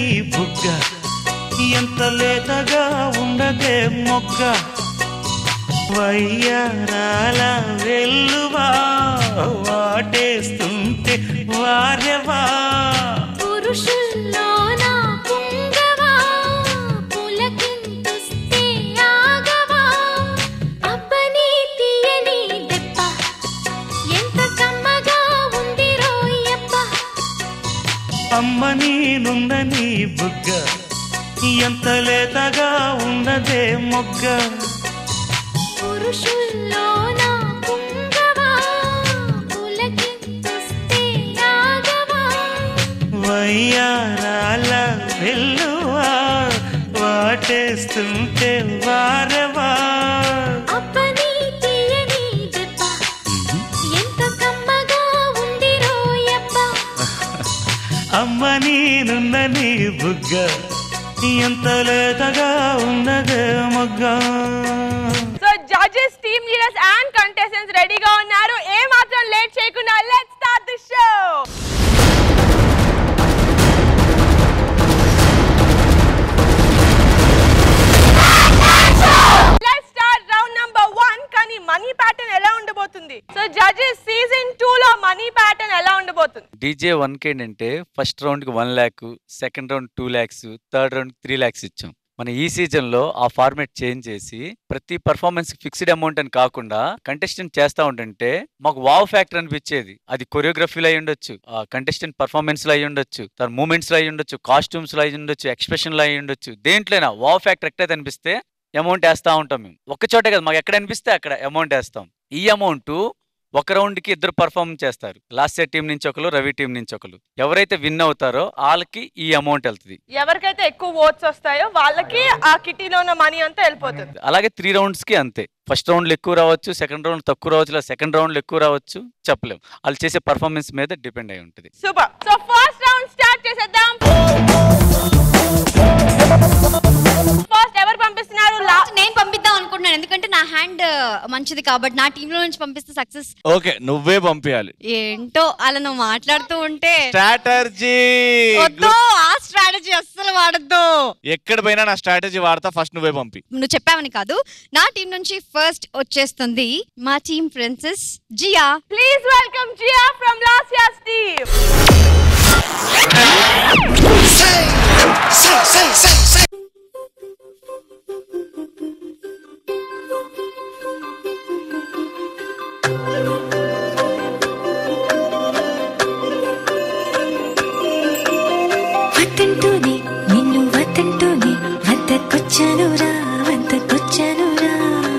బుగ్గ ఎంత లేతగా ఉండదే మొగ్గ వయ్యారాల వెల్లువా వాటేస్తుంటే వారెవా పురుషుల్లోన పుంగవా పులకింతుస్తే ఆగవా అబ్బని తీయని దెబ్బ ఎంత కమ్మగా ఉంది రోయప్ప అమ్మ నేనుందని బుగ్గ ఎంత లేతగా ఉన్నదే మొగ్గ పురుషుల్లోన పుంగవా పులకింతుస్తే ఆగవా వయ్యారాల వెల్లువా వాటేస్తుంటే వారెవా అబ్బని తీయని దెబ్బ ఎంత కమ్మగా ఉంది రోయప్ప అమ్మ నేనుందని బుగ్గ ఎంత లేతగా ఉన్నదే మొగ్గ so judges team leaders and contestants రెడీగా ఉన్నారు ఏ మాత్రం లేట్ చేయకుండా let's start the show let's start round number 1 కానీ మనీ ప్యాటర్న్ ఎలా ఉండబోతుంది సో జడ్జెస్ సీజన్ 2 లో మనీ ప్యాటర్న్ ఎలా ఉండబోతుంది డీజే వన్ కే అంటే ఫస్ట్ రౌండ్ కి one lakh second round two lakhs third round three lakhs ఇచ్చాం మన ఈ సీజన్ లో ఆ ఫార్మేట్ చేంజ్ చేసి ప్రతి పర్ఫార్మెన్స్ ఫిక్స్డ్ అమౌంట్ అని కాకుండా కంటెస్టెంట్ చేస్తా ఉంటుంటే మాకు వావ్ ఫ్యాక్టర్ అనిపించేది అది కొరియోగ్రఫీలో అయి ఉండొచ్చు ఆ కంటెస్టెంట్ పర్ఫార్మెన్స్ లో అయి ఉండొచ్చు తన మూమెంట్స్ లో అయి ఉండొచ్చు కాస్ట్యూమ్స్ లో అయి ఉండొచ్చు ఎక్స్ప్రెషన్ లో అయి ఉండొచ్చు దేంట్లోనా వావ్ ఫ్యాక్టర్ ఎక్కడైతే అనిపిస్తే అమౌంట్ వేస్తా ఉంటాం మేము ఒక్క చోటే కదా మాకు ఎక్కడ అనిపిస్తే అక్కడ అమౌంట్ వేస్తాం ఈ అమౌంట్ ఒక రౌండ్ కి ఇద్దరు పర్ఫార్మ్ చేస్తారు లాస్ట్ ఇయర్ టీం నుంచి ఒకరు రవి టీం నుంచి ఒకరు ఎవరైతే విన్ అవుతారో వాళ్ళకి ఈ అమౌంట్ వెళ్తుంది ఎవరికైతే ఎక్కువ ఓట్స్ వస్తాయో వాళ్ళకి ఆ కిటీలో ఉన్న మనీ అంతా వెళ్ళిపోతుంది అలాగే త్రీ రౌండ్స్ కి అంతే ఫస్ట్ రౌండ్ లో ఎక్కువ రావచ్చు సెకండ్ రౌండ్ తక్కువ రావచ్చు లేదా సెకండ్ రౌండ్ లో ఎక్కువ రావచ్చు చెప్పలేం వాళ్ళు చేసే పర్ఫార్మెన్స్ మీద డిపెండ్ అయి ఉంటుంది super so first round start చేసేద్దాం ఫస్ట్ ఎవరు పంపిస్తున్నారు లా- నేను పంపిద్దాం అనుకుంటున్నాను ఎందుకంటే నా హ్యాండ్ మంచిది కాబట్టి నా టీంలో నుంచి పంపిస్తే సక్సెస్ ఓకే నువ్వే పంపించాలి ఏంటో అలా నువ్వు మాట్లాడుతూ ఉంటే స్ట్రాటజీ వద్దు ఆ స్ట్రాటజీ అస్సలు వాడద్దు ఎక్కడ పోయినా నా స్ట్రాటజీ వాడతా ఫస్ట్ నువ్వే పంపి నువ్వు చెప్పావని కాదు నా టీం నుంచి ఫస్ట్ వచ్చేస్తుంది మా team princess Jiya please welcome Jiya from last years team వద్దంటూనే నిన్ను వద్దంటూనే వద్దకొచ్చానురా వద్దకొచ్చానురా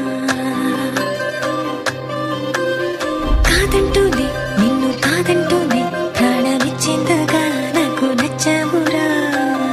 కాదంటూనే నిన్ను కాదంటూనే ప్రాణమిచ్చేందుగా నాకు నచ్చావురా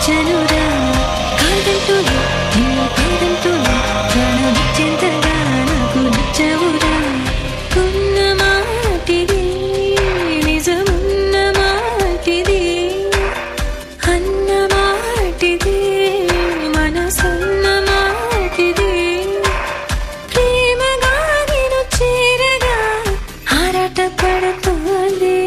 వచ్చనురా కాదంటూనే నిన్ను కాదంటూనే ప్రాణమిచ్చేంతగా నాకు నచ్చవురా ఉన్న మాటిది నిజమున్న మాటిది అన్న మాటిది మనసున్న మాటిది ప్రేమగా నేను చేరగా ఆరాట పడుతుంది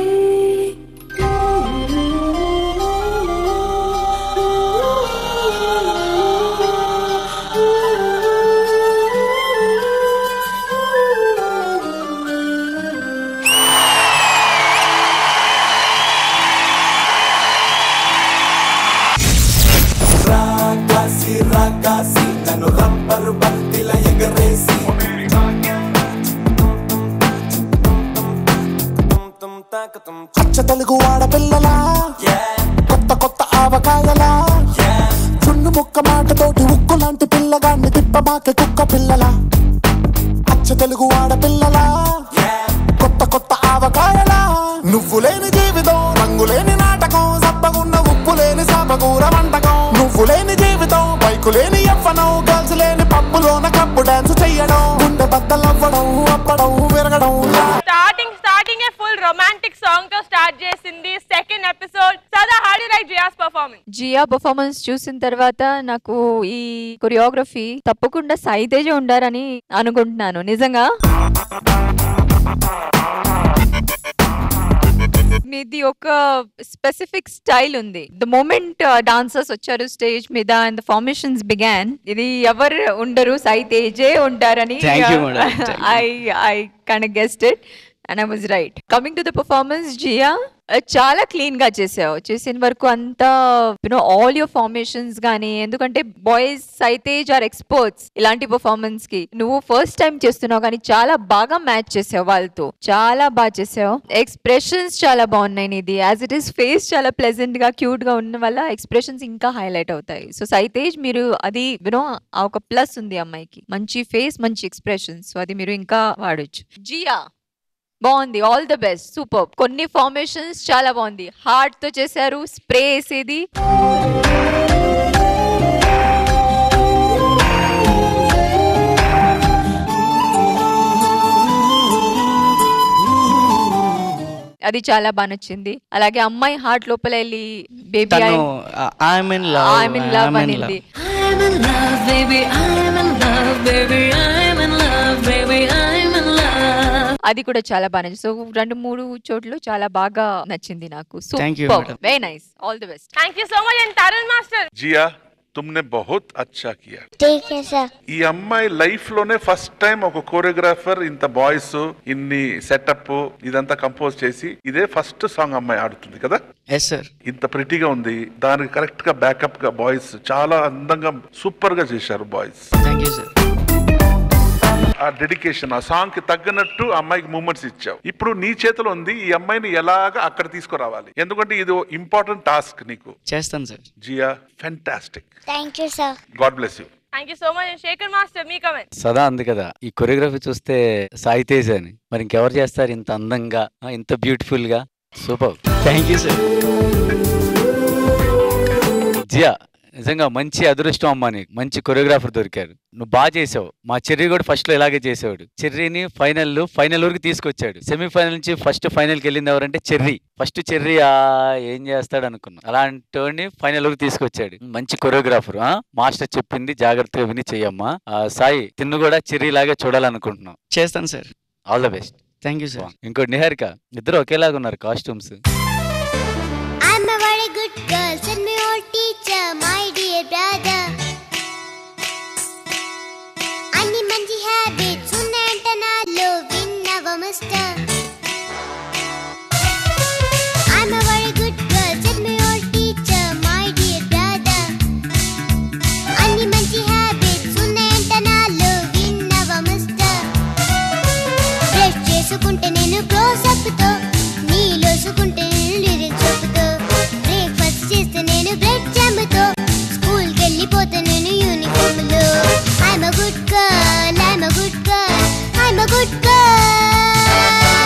రాకాసి రాకాసి నన్ను రబ్బరు బంతిల ఎగరేసి అచ్చ తెలుగు ఆడపిల్లలా కొత్త కొత్త ఆవకాయలా చున్ను ముక్క మాటతోటి ఉక్కు లాంటి పిల్లగాన్ని తిప్పమాకే కుక్క పిల్లలా అచ్చ తెలుగు ఆడపిల్లలా కొత్త కొత్త ఆవకాయలా నువ్వు లేని జీవితం రంగు లేని నాటకం సబ్బగున్న ఉప్పు లేని సామకూర వంటకం నువ్వు లేని జీవితం బైకు లేని ఎవ్వనం గర్ల్స్ లేని పప్పులోన కప్పు డాన్స్ చెయ్యడం గుండె బద్దలవ్వడం అప్పడం విరగడం starting starting a full romantic song తో స్టార్ట్ చేసింది second episode Sada how do like Jiya's performance Jiya performance చూసిన తర్వాత నాకు ఈ కొరియోగ్రఫీ తప్పకుండా సైతేజ ఉండారని అనుకుంటున్నాను నిజంగా మీది ఒక స్పెసిఫిక్ స్టైల్ ఉంది ద మూమెంట్ డాన్సర్స్ వచ్చారు స్టేజ్ మీద అండ్ ద ఫార్మేషన్స్ బిగాన్ ఇది ఎవరు ఉండరు సైతేజే ఉంటారని Thank you, madam. Thank you. I I can guessed it and I was right coming to the performance Jiya చాలా క్లీన్ గా చేసావు చేసిన వరకు అంతా యునో ఆల్ యువర్ ఫార్మేషన్స్ గానీ ఎందుకంటే బాయ్స్ సైతేజ్ ఆర్ ఎక్స్పర్ట్స్ ఇలాంటి పర్ఫార్మెన్స్ కి నువ్వు ఫస్ట్ టైం చేస్తున్నావు కానీ చాలా బాగా మ్యాచ్ చేసావు వాళ్ళతో చాలా బాగా చేసావు ఎక్స్ప్రెషన్స్ చాలా బాగున్నాయి నీది యాజ్ ఇట్ ఈస్ ఫేస్ చాలా ప్లెజెంట్ గా క్యూట్ గా ఉన్న వల్ల ఎక్స్ప్రెషన్స్ ఇంకా హైలైట్ అవుతాయి సో సైతేజ్ మీరు అది యూనో ఆ ఒక ప్లస్ ఉంది అమ్మాయికి మంచి ఫేస్ మంచి ఎక్స్ప్రెషన్స్ సో అది మీరు ఇంకా వాడొచ్చు జియా బాగుంది ఆల్ ద బెస్ట్ సూపర్ కొన్ని ఫార్మేషన్స్ చాలా బాగుంది హార్ట్ తో చేశారు స్ప్రే వేసేది అది చాలా బాగా నచ్చింది అలాగే అమ్మాయి హార్ట్ లోపల వెళ్ళి బేబీ తను I'm in love I'm in love అనింది I'm in love, baby, I'm in love, baby, I'm in love, baby, I'm in love. అది కూడా చాలా బాగా నచ్చింది సో రెండు మూడు చోట్ల చాలా బాగా నచ్చింది నాకు Thank you, super madam. Very nice all the best thank you so much and Tarun master Jiya तुमने बहुत अच्छा किया ठीक है सर ఈ అమ్మాయి లైఫ్ లోనే ఫస్ట్ టైం ఒక కోరియోగ్రాఫర్ ఇంత బాయ్స్ ఇన్ని సెటప్ ఇదంతా కంపోజ్ చేసి ఇదే ఫస్ట్ సాంగ్ అమ్మాయి ఆడుతుంది కదా ఎస్ సార్ ఇంత ప్రిటీగా ఉంది దానికి కరెక్ట్ గా బ్యాకప్ గా బాయ్స్ చాలా అందంగా సూపర్ గా చేశారు బాయ్స్ థ్యాంక్ యూ సార్ ఆ డెడికేషన్ ఆ సాంగ్ కి తగ్గనట్టు ఆ అమ్మాయికి మూమెంట్స్ ఇచ్చావు ఇప్పుడు నీ చేతిలో ఉంది ఈ అమ్మాయిని ఎలాగా అక్కడ తీసుకురావాలి ఎందుకంటే ఇది ఇంపార్టెంట్ టాస్క్ నీకు చేస్తాను sir Jiya fantastic thank you sir God bless you thank you so much and Shekhar master మీ కమెంట్ సదా అంది కదా ఈ కొరియోగ్రఫీ చూస్తే సాయి తేజ్ అని మరి ఇంకెవరు చేస్తారు ఇంత అందంగా ఆ, ఇంత బ్యూటిఫుల్ గా super thank you sir Jiya నిజంగా మంచి అదృష్టం అమ్మా నీకు మంచి కొరియోగ్రాఫర్ దొరికారు నువ్వు బాగా చేసావు మా చెర్రీ కూడా ఫస్ట్ లో ఇలాగే చేసేవాడు చెర్రీని ఫైనల్ ఫైనల్ వరకు తీసుకొచ్చాడు సెమీఫైనల్ నుంచి ఫస్ట్ ఫైనల్ కి వెళ్ళింది ఎవరంటే చెర్రీ ఫస్ట్ చెర్రీ ఆ ఏం చేస్తాడు అనుకున్నా అలాంటి ఫైనల్ వరకు తీసుకొచ్చాడు మంచి కొరియోగ్రాఫర్ ఆ మాస్టర్ చెప్పింది జాగ్రత్తగా విని చెయ్యమ్మా ఆ, సాయి తిన్ను కూడా చెర్రీ లాగే చూడాలనుకుంటున్నాం చేస్తాను sir all the best thank you sir ఇంకోటి నిహారిక ఇద్దరు ఒకేలాగా ఉన్నారు costumes I'm a very good girl, said my old teacher, my dear brother. అన్ని మంచి హ్యాబిట్స్ ఉన్నాయంట నాలో విన్నవ mister I'm a very good girl, said my old teacher, my dear brother. అన్ని మంచి హ్యాబిట్స్ ఉన్నాయంట నాలో విన్నవ మిస్టర్ బ్రష్ చేసుకుంటే నేను క్లోజ్ అప్ తో నీలోసుకుంటే నేను లిరిక్స్ చెప్పుతో బ్రేక్ఫాస్ట్ చేస్తే నేను బ్రెడ్ జామ్ తో స్కూల్ కి వెళ్ళిపోతే నేను యూనిఫామ్ లో I'm a good girl I'm a good girl I'm a good girl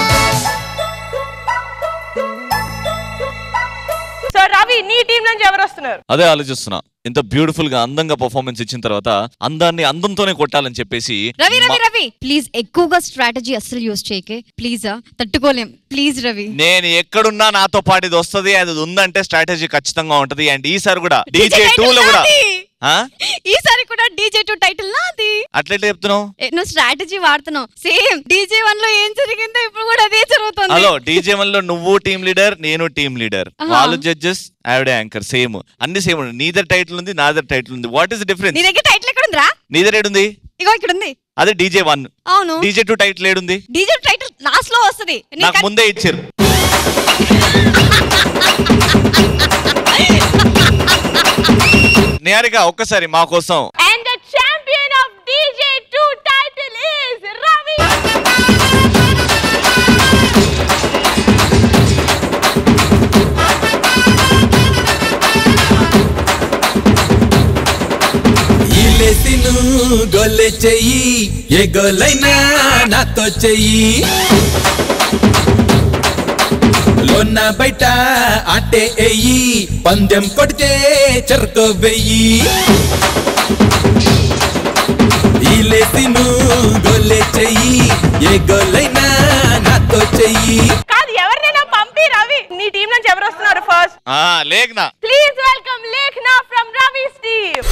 so Ravi నీ టీం నుంచి ఎవరు వస్తున్నారు అదే ఆలోచిస్తున్నా ఇంత బ్యూటిఫుల్ గా అందంగా పర్ఫార్మెన్స్ ఇచ్చిన తర్వాత అందాన్ని అందంతోనే కొట్టాలని చెప్పేసి రవి రవి మా- రవి ప్లీజ్ ఎక్కువగా స్ట్రాటజీ అస్సలు యూజ్ చేయకే ప్లీజ్ తట్టుకోలేం ప్లీజ్ రవి నేను ఎక్కడున్నా నాతో పాటు ఇది వస్తుంది అది ఉందంటే స్ట్రాటజీ ఖచ్చితంగా ఉంటది అండ్ ఈసారి కూడా డీజే టూ లో కూడా ఆ? ఈసారి కూడా డీజే టూ టైటిల్ నాది అట్లెట్లా చెప్తున్నావు ఏ, నువ్వు స్ట్రాటజీ వాడుతున్నావు సేమ్ డీజే వన్ లో ఏం జరిగిందో ఇప్పుడు కూడా అదే జరుగుతుంది హలో డీజే వన్ లో నువ్వు టీమ్ లీడర్ నేను టీమ్ లీడర్ ఆహా. వాళ్ళు జడ్జెస్ ఆవిడ యాంకర్ సేమ్ అన్ని సేమ్ నీదర్ టైటిల్ ఉంది నాదర్ టైటిల్ ఉంది వాట్ ఇస్ నీ డిఫరెన్స్ దగ్గర టైటిల్ ఎక్కడ ఉందిరా నీదర్ ఏడుంది ఇగో ఇక్కడ ఉంది అదే డీజే వన్ అవును డీజే టూ టైటిల్ ఏడుంది డీజే టైటిల్ లాస్ట్ లో వస్తుంది నాకు ముందే ఇచ్చారు నిహారిక ఒక్కసారి మా కోసం and the champion of DJ two title is Ravi ఇలేసిను గొల్లె చెయ్యి ఏ గొల్లైనా నాతో చెయ్యి లోన బయట ఆటే ఎయ్యి పందెం కొడితే చెరుకు వెయ్యి ఇలేసిను గొల్లె చెయ్యి ఏ గొల్లైనా నాతో చెయ్యి కాదు ఎవరినైనా పంపి రవి నీ టీం నుంచి ఎవరు వస్తున్నారు ఫస్ట్ ఆ Lekhana please welcome Lekhana from Ravi's team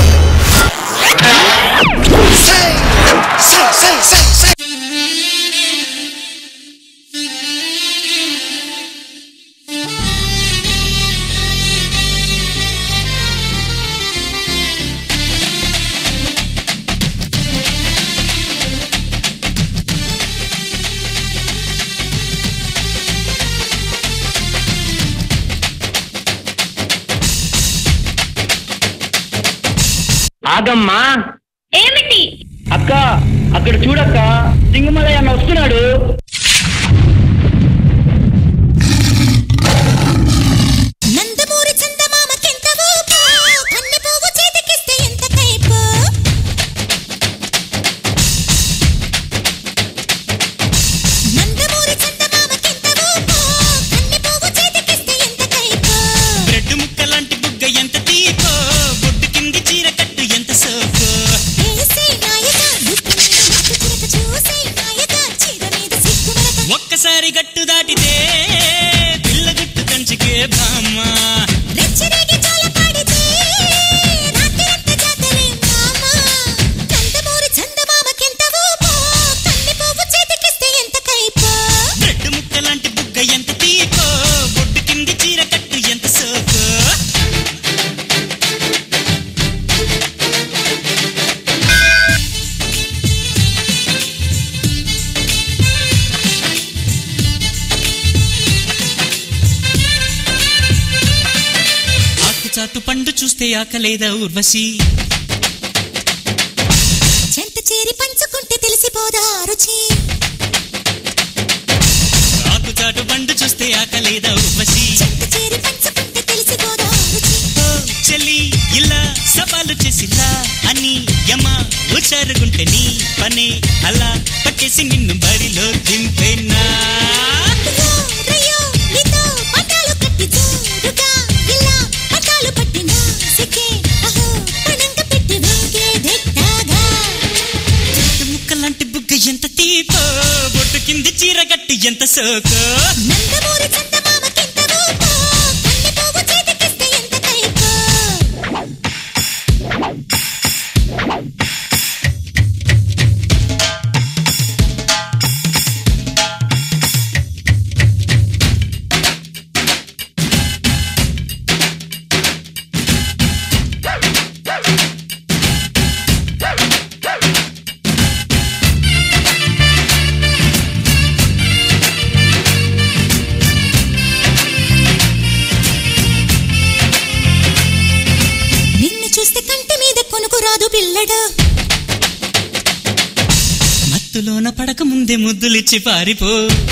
ఆగమ్మా ఏమిటి అక్క అక్కడ చూడక్క సింగమలయ్య అన్న వస్తున్నాడు నందమూరి చందమామకెంత ఊపు, కన్నె పువ్వు చేతికిస్తే ఎంత కైపు. నందమూరి చందమామకెంత ఊపు, కన్నె పువ్వు చేతికిస్తే ఎంత కైపు. బ్రెడ్ ముక్కలాంటి బుగ్గ ఎంత తీపో బొడ్డు కింది చీర కట్టు ఎంత సోపో వేసే నాయక, ముక్కు మీద ముక్కు చిరక చూసే నాయక, చీర మీద సిగ్గు మరక. ఒక్కసారి గట్టు దాటితే పిల్ల గుట్టు కంచికే బామ్మ రెచ్చరేగి జోలపాడితే, రాత్రిరంతా జాతరే మామ. నందమూరి చందమామకెంత ఊపు, కన్నె పువ్వు చేతికిస్తే ఎంత కైపు. బ్రెడ్ ముక్కలాంటి బుగ్గ ఎంత తీపో బొడ్డు కింది చీర కట్టు ఎంత సోపో ఆకు చాటు పండు చూస్తే ఆకలేదా ఊర్వశి చెంత చేరి పంచుకుంటే తెలిసిపోదా రుచి ఆకు చాటు పండు చూస్తే ఆకలేదా ఊర్వశి చెంత చేరి పంచుకుంటే తెలిసిపోదా రుచి ఓ చెల్లి ఇలా సవాలు చేసిలా అని యమ ఉచారుగుంటే నీ పనే అలా పట్టేసి నిన్ను బరిలో దింపేనా రయ్యో, రయ్యో, నీతో పట్టాలు కట్టి జోరుగా ఇలా పట్టాలు పట్టినా సిక్కే అహో పనంగ పెట్టి వేగే దిట్టాగా చెట్టు ముక్కలాంటి బుగ్గ ఎంత తీపో బొట్టు కింది చీర గట్టి ఎంత సోకో నందమూరి చందమామకెంత ఊపు, కన్నె పువ్వు చేతికిస్తే ఎంత కైపు. నిన్ను చూస్తే కంటి మీద కొనుకు రాదు పిల్లడు మత్తులోన పడక ముందే ముద్దులిచ్చి పారిపో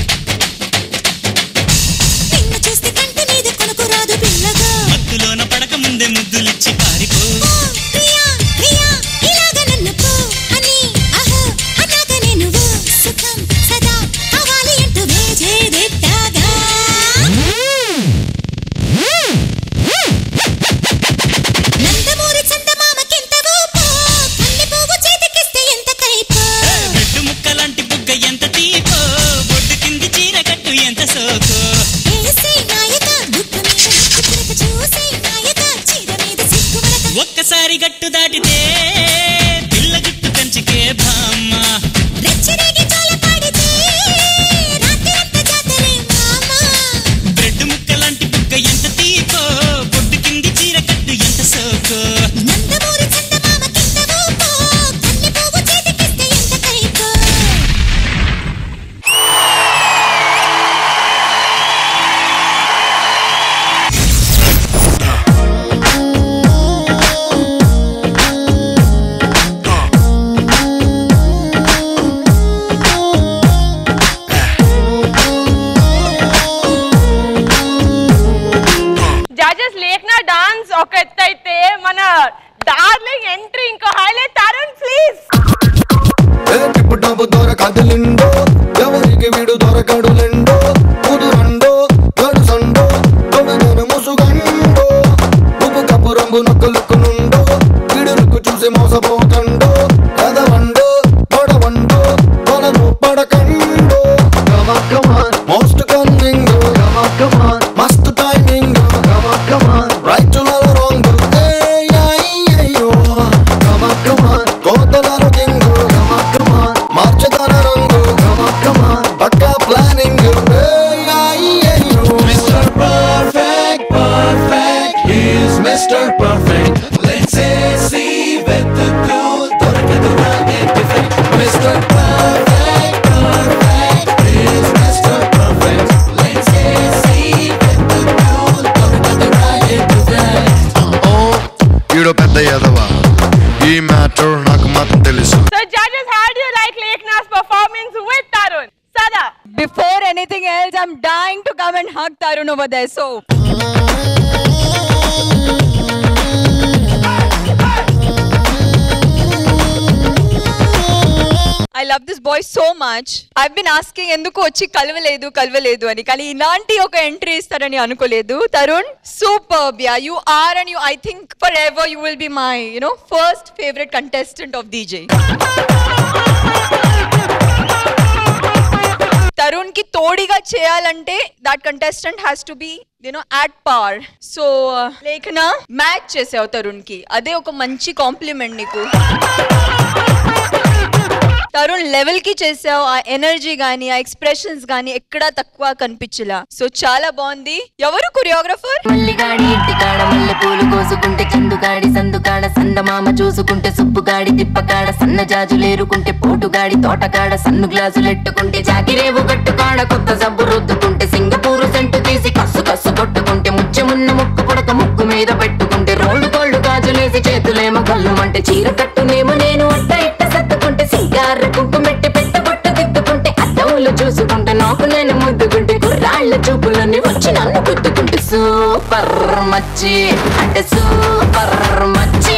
నిన్ను చూస్తే కంటి మీద కొనుకు రాదు పిల్లగా మత్తులోన పడక ముందే ముద్దులిచ్చి పారిపో ప్రియా ప్రియా ఇలాగ నన్ను పో అని అహో అన్నాక నువ్వు సుఖం సదా కావాలి అంటూ వేజేదెట్టాగా ఒక్కసారి గట్టు దాటితే పిల్ల గుట్టు కంచికే బామ్మ బ్రెడ్ ముక్కలాంటి బుగ్గ ఎంత తీపో పొట్టు కింది చీర కట్టు ఎంత సోకో జడ్జెస్ లేఖన డాన్స్ ఒక ఎత్తు అయితే మన డార్లింగ్ ఎంట్రీ ఇంకో హైలైట్ తరుణ్ ప్లీజ్ టిప్పు టాపు దొరకదులిండో ఎవరికి వీడు దొరకడులిండో కుదురండో గడు సండో తొడగను ముసుగండో ఉప్పు కప్పు రంగు నొక్కలుక్కునుండో వీడులకు చూసి మోసపోకండో కదవండో పడవండో కొలను పడకండో మోస్ట్ కన్నింగ్ మస్త్ టైమింగ్ రైట్ టు రాంగ్ కోతలారు కింగ్ మార్చదన రంగు పక్కా planning Mr. Perfect, perfect, he's Mr. Perfect. Let's say, see, వెతుకు, దొరకదు రాగే defect. Mr. Perfect, perfect, he's Mr. Perfect. Let's say, see, వెతుకు, దొరకదు రాగే defect. ఈడో పెద్ద ఎదవ ఈ మ్యాటర్ నాకు మాత్రం తెలుసు so judges how do you like Lekhana's performance with Tarun Sada Before anything else, I'm dying to come and hug Tarun over there. So. I love this boy so much I been asking ఎందుకు వచ్చి కలవలేదు కలవలేదు అని కానీ ఇలాంటి ఒక ఎంట్రీ ఇస్తారని అనుకోలేదు Tarun super yeah you are and you I think forever you will be my you know first favourite contestant of DJ Tarun కి తోడిగా చేయాలంటే that contestant has to be you know at par so Lekhana match చేసావు తరుణ్ కి అదే ఒక మంచి complement నీకు Tarun level కి చేసావు ఆ ఎనర్జీ గానీ ఆ ఎక్స్ప్రెషన్స్ గానీ ఎక్కడా తక్కువ కనిపించలా సో చాలా బాగుంది ఎవరు కొరియోగ్రఫర్ మల్లిగాడి ఇంటికాడ మల్లె పూలు కోసుకుంటే చందుగాడి సందుకాడ సందమామ చూసుకుంటే సుబ్బుగాడి తిప్పకాడ సన్న జాజులేరుకుంటే పోటుగాడి తోటకాడ సన్ను గ్లాసులెట్టుకుంటే జాకిరేవు గట్టుకాడ కొత్త సబ్బు రుద్దుకుంటే సింగపూరు సెంటు తీసి కస్సు కస్సు కొట్టుకుంటే ముచ్చెమున్న ముక్కు పుడక ముక్కు మీద పెట్టుకుంటే రోడ్డు కోళ్ళు గాజులేసి చేతులేమో కళ్ళు అంటే చీర కట్టునేమో నేను అట్ట ఇట్ట సత్తుకుంటే సింగార కుంకుమెట్టి పెట్ట బొట్టు దిద్దుకుంటే అద్దములు చూసుకుంటే నాకు నేను ముద్దుకుంటే కుర్రాళ్ళ చూపులన్నీ వచ్చి నన్ను గుద్దుకుంటే సూపర్ మచ్చి అంటే సూపర్ మచ్చి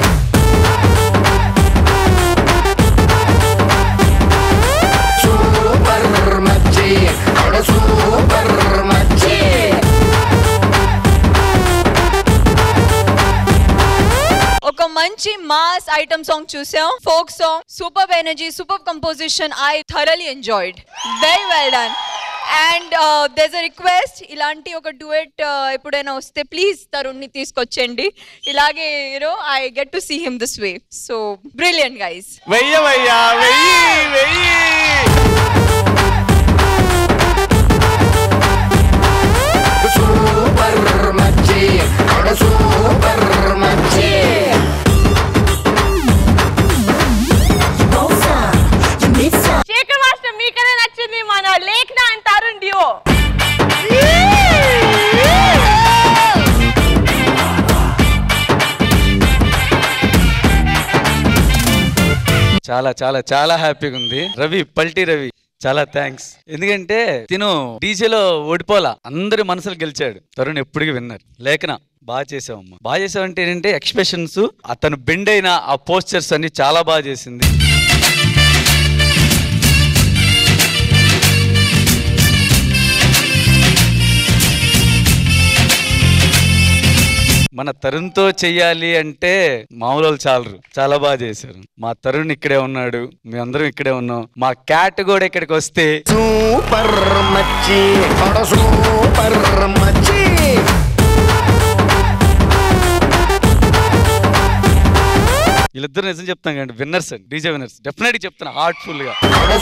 సూపర్ మచ్చి అడ సూపర్ మచ్చి ఒక మంచి మాస్ ఐటమ్ సాంగ్ చూసాం folk song super energy super composition I thoroughly enjoyed very well done and there's a request ఇలాంటి ఒక డ్యూయట్ ఎప్పుడైనా వస్తే ప్లీజ్ తరుణ్ని తీసుకొచ్చేయండి ఇలాగే you know I get to see him this way so brilliant guys వెయ్యవయ్యా వెయ్యి వెయ్యి సూపర్ మచ్చి అడ సూపర్ మచ్చి శేఖర్ మాస్టర్ మీకనే నచ్చింది మన లేఖన అండ్ తరుణ్ డియో చాలా చాలా చాలా హ్యాపీగా ఉంది రవి పల్టీ రవి చాలా థ్యాంక్స్ ఎందుకంటే తిను డీజేలో ఓడిపోలా అందరి మనసులు గెలిచాడు తరుణ్ ఎప్పటికీ విన్నారు లేఖన బాగా చేసావమ్మా బాగా చేసావంటే ఏంటంటే ఎక్స్ప్రెషన్స్ అతను బెండ్ అయిన ఆ పోస్చర్స్ అన్ని చాలా బాగా చేసింది మన తరుణ్తో చెయ్యాలి అంటే మామూలు వాళ్ళు చాలరు చాలా బాగా చేశారు మా తరుణ్ ఇక్కడే ఉన్నాడు మేమందరం ఇక్కడే ఉన్నాం మా క్యాట్ కూడా ఇక్కడికి వస్తే సూపర్ మచ్చి అడ సూపర్ మచ్చి వీళ్ళిద్దరు నిజం చెప్తాను కండి విన్నర్స్ అండి డీజే విన్నర్స్ డెఫినెట్గా చెప్తాను హార్ట్ఫుల్ గా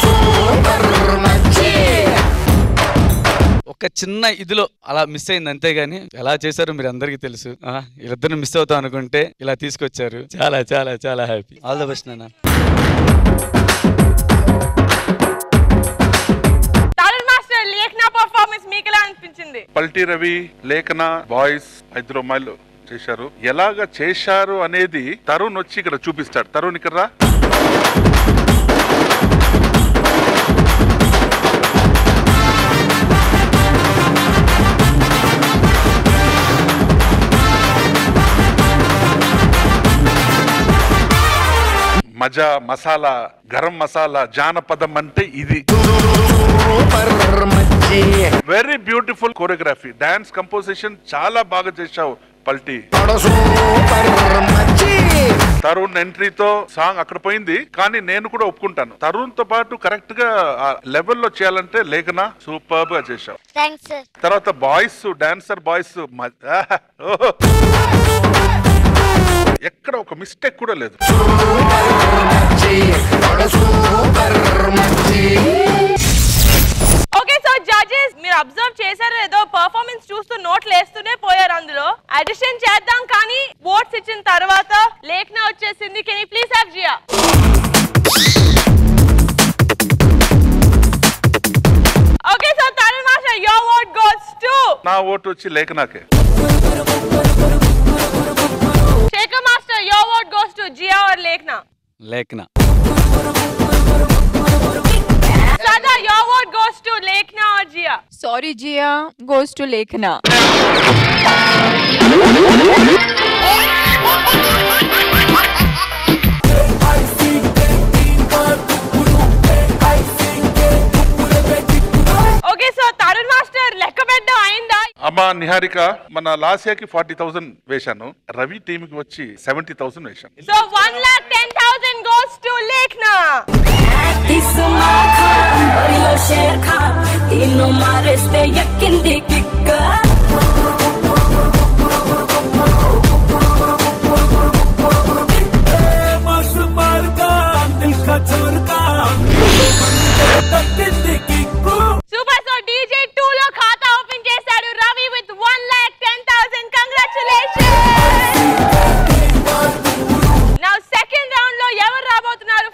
ఒక చిన్న ఇదిలో అలా మిస్ అయింది అంతేగాని ఎలా చేశారో మీరు అందరికీ తెలుసు ఆ, వీళ్ళిద్దరిని మిస్ అవుతాం అనుకుంటే ఇలా తీసుకొచ్చారు చాలా చాలా చాలా హ్యాపీ ఆల్ ద బెస్ట్ నాన్న తరుణ్ మాస్టర్ లేఖనా పర్ఫార్మెన్స్ మీకు ఎలా అనిపించింది పల్టీ రవి లేఖన బాయ్స్ ఇద్దరు అమ్మాయిలు చేశారు ఎలాగ చేశారు అనేది తరుణ్ వచ్చి ఇక్కడ చూపిస్తాడు తరుణ్ ఇక్కడ రా మజా మసాలా గరం మసాలా జానపదం అంటే ఇది very beautiful choreography dance composition చాలా బాగా చేశావు పల్టీ తరుణ్ ఎంట్రీతో సాంగ్ అక్కడ పోయింది కానీ నేను కూడా ఒప్పుకుంటాను తరుణ్ తో పాటు కరెక్ట్ గా ఆ లెవెల్లో చేయాలంటే లేఖన సూపర్ గా చేశావు థ్యాంక్స్ సార్ తర్వాత బాయ్స్ డాన్సర్ బాయ్స్ ఎక్కడ ఒక మిస్టేక్ కూడా లేదు ఓకే సో జడ్జెస్ మీరు అబ్జర్వ్ చేశారో ఏదో పర్ఫార్మెన్స్ చూస్తూ నోట్లు వేస్తూనే పోయారు అందులో అడిషన్ చేద్దాం కానీ ఓట్స్ ఇచ్చిన తర్వాత లేఖన వచ్చేసింది can you please have Jiya okay so Tarun master your vote goes to నా ఓటు వచ్చి లేఖనాకే Shekhar master your vote goes to Jiya or Lekhana Lekhana Sada your vote goes to Lekhana or Jiya sorry Jiya goes to Lekhana okay so Tarun master లెక్క పెట్టడం అయిందా అమ్మా నిహారిక మన లాసియాకి ఫార్టీ థౌసండ్ వేశాను Ravi team కి వచ్చి సెవెంటీ థౌసండ్ వేశాను so one lakh ten thousand goes to Lekhana तीनों मारे से यकीन दी किक्का సూపర్ సో డీజే టూ లో ఖాతా ఓపెన్ చేశాడు Ravi with one lakh ten thousand congratulation నా సెకండ్ రౌండ్ లో ఎవరు రాబోతున్నారు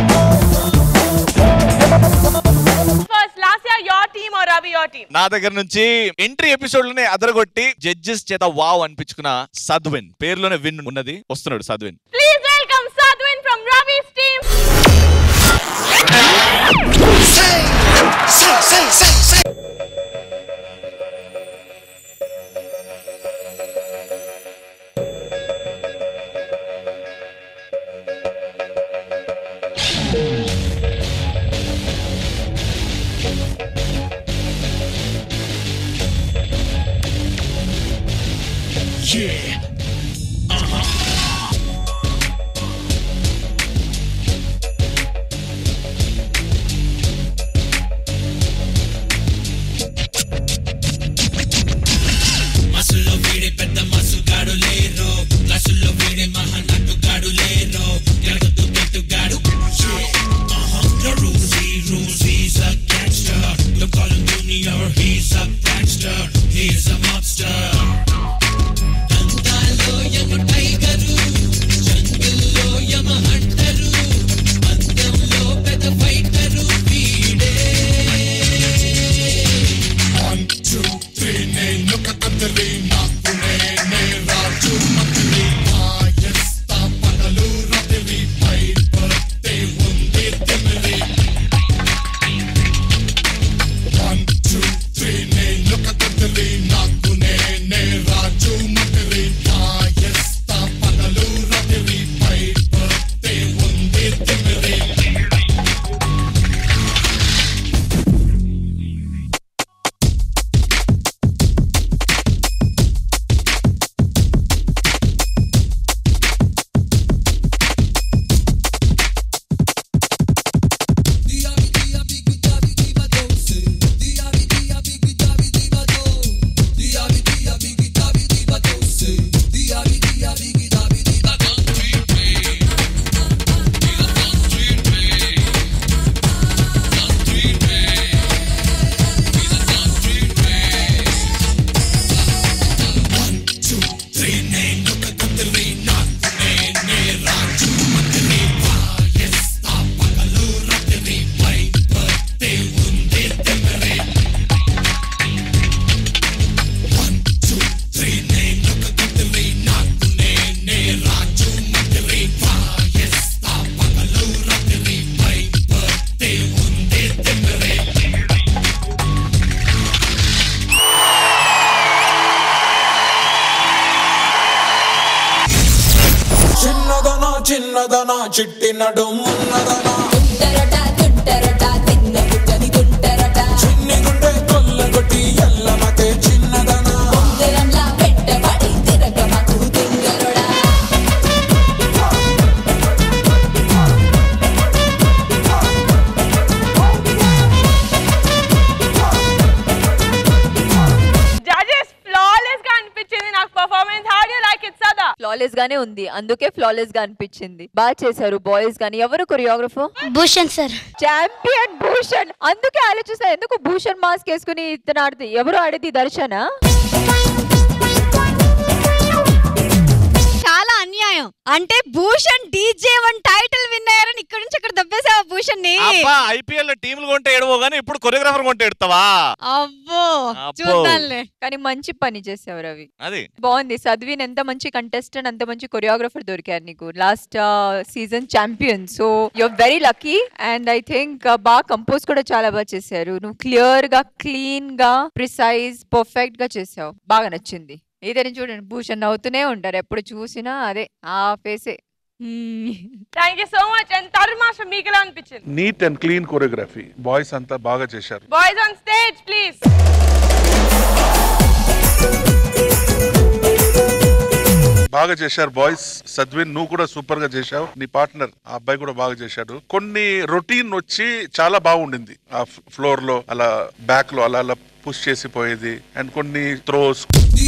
first last year your team or Ravi your team నా దగ్గర నుంచి ఎంట్రీ ఎపిసోడ్ లోనే అదరగొట్టి జడ్జెస్ చేత వావ్ అనిపించుకున్న సద్విన్ పేరులోనే విన్ ఉన్నది వస్తున్నాడు Sadvin please welcome Sadvin from Ravi's team Yeah. చిన్నదనా చిట్టి నడుమున్నదనా చిన్ని గుండె కొల్లగొట్టి ఎల్లమకే చిన్నదనా జడ్జెస్ ఫ్లాలెస్ గా అనిపించింది నాకు performance how do like it Sada flawless గానే ఉంది అందుకే ఫ్లాలెస్ గా అనిపించింది బాగా చేశారు బాయ్స్ గానీ ఎవరు choreographer Bhushan sir champion Bhushan అందుకే ఆలోచిస్తా ఎందుకు భూషణ్ మాస్క్ వేసుకుని ఇతను ఆడితే ఎవరు ఆడేది దర్శన చాలా అన్యాయం అంటే Bhushan DJ one title win అయ్యారని ఇక్కడ నుంచి అక్కడ దబ్బేసావా భూషణ్ ని అబ్బా ఐపీఎల్ లో టీంలు కొంటే ఎడవో గానీ ఇప్పుడు కొరియోగ్రాఫర్ కొంటే ఎడతావా అబ్బో అబ్బో. చూద్దాంలే కానీ మంచి పని చేసావు రవి అది బాగుంది సద్విన్ ఎంత మంచి కంటెస్టెంట్ అంత మంచి కొరియోగ్రఫర్ దొరికారు నీకు last season champion so your very lucky and I think బాగా కంపోజ్ కూడా చాలా బాగా చేశారు నువ్వు క్లియర్ గా క్లీన్ గా ప్రిసైజ్ పర్ఫెక్ట్ గా చేసావు బాగా నచ్చింది ఏదైనా చూడండి భూషణ్ నవ్వుతూనే ఉంటారు ఎప్పుడు చూసినా అదే ఆ ఫేసే thank you so much and Tarun master మీకు ఎలా అనిపించింది neat and clean choreography boys అంతా బాగా చేశారు బాయ్స్ ఆన్ స్టేజ్ ప్లీజ్ బాగా చేశారు బాయ్స్ సద్విన్ నువ్వు కూడా సూపర్ గా చేశావు నీ పార్ట్నర్ ఆ అబ్బాయి కూడా బాగా చేశాడు కొన్ని రొటీన్ వచ్చి చాలా బాగుండింది ఆ ఫ్లోర్ లో అలా బ్యాక్ లో అలా అలా పుష్ చేసి పోయేది అండ్ కొన్ని త్రోస్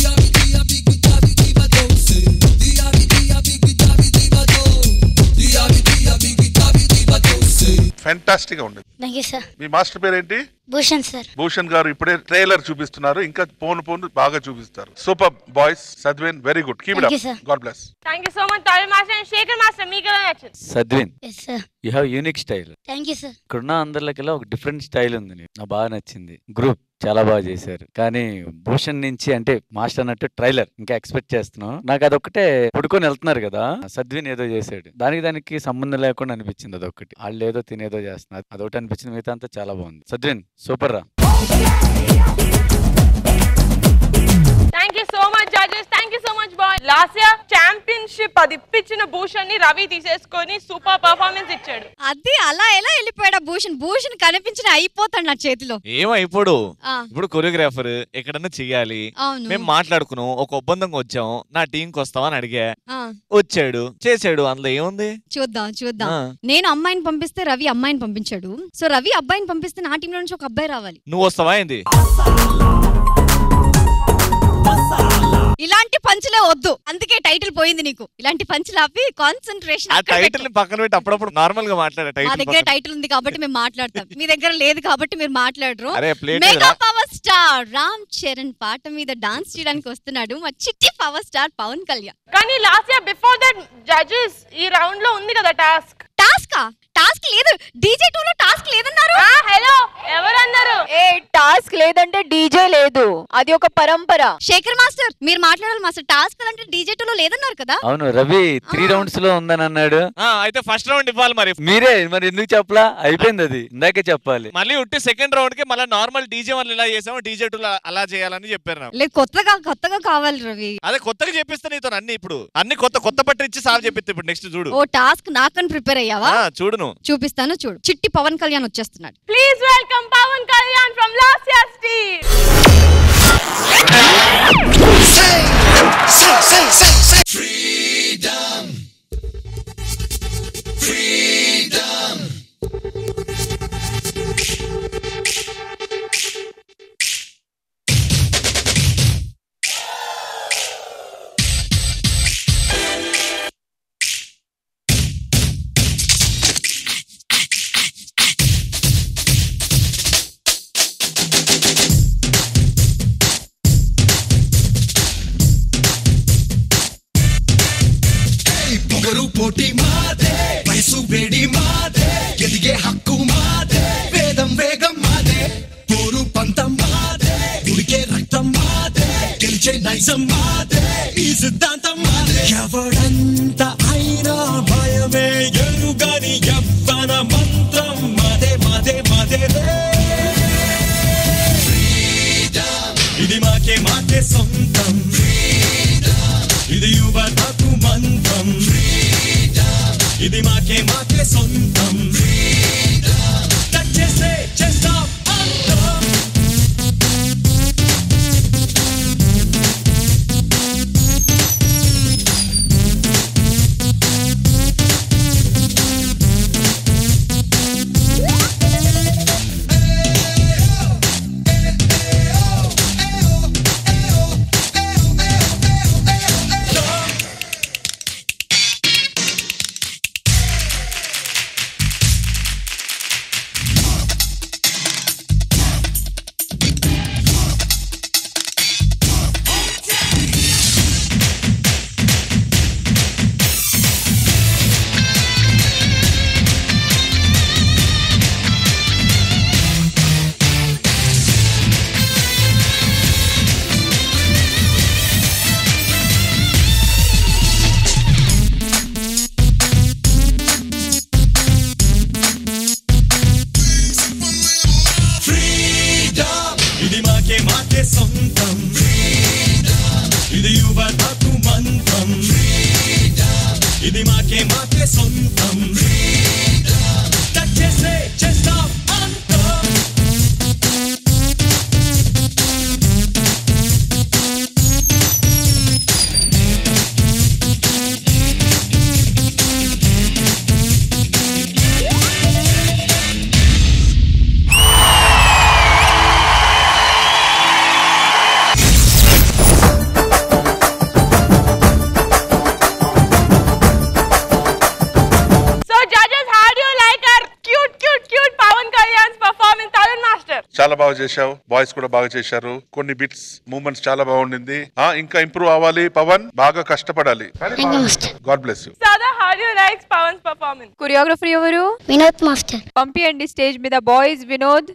ఫెంటాస్టిక్ గా ఉండేది థ్యాంక్ యూ సార్ మీ మాస్టర్ పేరేంటి భూషణ్ సార్ భూషణ్ గారు ఇప్పుడే ట్రైలర్ చూపిస్తున్నారు ఇంకా పోను పోను బాగా చూపిస్తారు super boys Sadvin very good keep it Thank you, sir. God bless thank you so much Tarun master and Shekhar master మీకు ఎలా నచ్చింది Sadvin yes sir you have unique style thank you sir ఇక్కడున్న అందరిలోకెల్లా ఒక డిఫరెంట్ స్టైల్ ఉంది నీకు. నాకు బాగా నచ్చింది గ్రూప్ చాలా బాగా చేశారు కానీ భూషణ్ నుంచి అంటే మాస్టర్ అన్నట్టు ట్రైలర్ ఇంకా ఎక్స్పెక్ట్ చేస్తున్నాం నాకు అదొక్కటే పుడుకొని వెళ్తున్నారు కదా సద్విన్ ఏదో చేశాడు దానికి దానికి సంబంధం లేకుండా అనిపించింది అదొక్కటి వాళ్ళు ఏదో తినేదో చేస్తున్నారు అదొకటి అనిపించింది మిగతా అంతా చాలా బాగుంది సద్విన్ సూపర్ రా thank you so much judges thank you so much boy last year championship అది ఇప్పించిన భూషణ్ ని రవి తీసేసుకొని సూపర్ పర్ఫార్మెన్స్ ఇచ్చాడు అది అలా ఎలా వెళ్ళిపోయాడా భూషణ్ భూషణ్ కనిపించిన అయిపోతాడు నా చేతిలో ఏమో ఇప్పుడు ఆ. ఇప్పుడు కొరియోగ్రాఫర్ ఎక్కడన్నా చెయ్యాలి అవును. మేము మాట్లాడుకున్నాం ఒక ఒప్పందంగా వచ్చాం నా టీం కి వస్తావని అడిగా ఆ, వచ్చాడు చేసాడు అందులో ఏముంది చూద్దాం చూద్దాం ఆ. నేను అమ్మాయిని పంపిస్తే రవి అమ్మాయిని పంపించాడు సో రవి అబ్బాయిని పంపిస్తే నా టీంలో నుంచి ఒక అబ్బాయి రావాలి నువ్వు వస్తావా ఏంది ఇలాంటి పంచులే వద్దు అందుకే టైటిల్ పోయింది నీకు ఇలాంటి పంచులు ఆపి కాన్సన్ట్రేషన్ ఆ టైటిల్ ని పక్కన పెట్టి అప్పుడప్పుడు నార్మల్ గా మాట్లాడే మా టైటిల్ దగ్గర టైటిల్ ఉంది కాబట్టి మేము మాట్లాడతాం మీ దగ్గర లేదు కాబట్టి మీరు మాట్లాడరు అరే, plate మెగా ఏదిరా? పవర్ స్టార్ రామ్ చరణ్ పాట మీద డాన్స్ చేయడానికి వస్తున్నాడు మా చిట్టి పవర్ స్టార్ పవన్ కళ్యాణ్ కానీ last year before that judges ఈ రౌండ్ లో ఉంది కదా టాస్క్ టాస్క్ టాస్క్ లేదు డీజే టూ లో టాస్క్ లేదన్నారు హలో ఎవరన్నారు ఏ టాస్క్ లేదంటే డీజే లేదు అది ఒక పరంపర శేఖర్ మాస్టర్ మీరు మాట్లాడాలి మాస్టర్ టాస్క్ అంటే డీజే టూ లో లేదన్నారు కదా అవును రవి త్రీ రౌండ్స్ లో ఉందని అన్నాడు అయితే ఫస్ట్ రౌండ్ ఇవ్వాలి మరి మీరే మరి ఎందుకు చెప్పలా అయిపోయింది అది ఇందాకే చెప్పాలి మళ్ళీ ఉట్టి సెకండ్ రౌండ్ కి మళ్ళీ నార్మల్ డీజే వాళ్ళు ఇలా చేసాము డీజే టూ అలా చేయాలని చెప్పారు నాకు లేదు కొత్తగా కొత్తగా కావాలి రవి అదే కొత్తగా చెప్పిస్తా నీతో అన్ని ఇప్పుడు అన్ని కొత్త కొత్త పట్టు ఇచ్చి సాల్వ్ చెప్పిస్తా ఇప్పుడు నెక్స్ట్ చూడు ఓ టాస్క్ నాకని ప్రిపేర్ అయ్యావా ఆ, చూడు నువ్వు చూపిస్తాను చూడు చిట్టి పవన్ కళ్యాణ్ వచ్చేస్తున్నాడు please welcome Pawan Kalyan from last year team Freedom. Freedom. పొగరు పోటీ మాదే వయసు వేడి మాదే ఎదిగే హక్కు మాదే వేదం వేగం మాదే పోరు పంతం మాదే ఉడికే రక్తం మాదే గెలిచే నైజం మాదే ఈ సిద్ధాంతం మాదే ఎవడంత అయినా భయమే ఎరుగని యవ్వన మంత్రం మాదే మాదే మాదే రే ఇది మాకే మాకే సొంతం ఇది యువతకు మంత్రం ఇది మాకే మాకే సొంతం టచ్ చేస్తే చేస్తాం అంతం ఫ్రీడమ్ ఇది మాకే మాకే సొంతం ఇది యువతకు మంత్రం ఇది మాకే మాకే సొంతం టచ్ చేస్తే చేస్తాం అంతం So judges, how do you like our cute, cute, cute Pawan Kalyan's performance, Tarun Master? చాలా బాగా చేశావు బాయ్స్ కూడా బాగా చేశారు కొన్ని బిట్స్ మూమెంట్స్ చాలా బాగుండింది ఆ ఇంకా ఇంప్రూవ్ అవ్వాలి పవన్ బాగా కష్టపడాలి god bless you Sada, how do you like Pawan's performance? Choreographer ఎవరు వినోద్ మాస్టర్ పంపియండి స్టేజ్ మీద బాయ్స్ వినోద్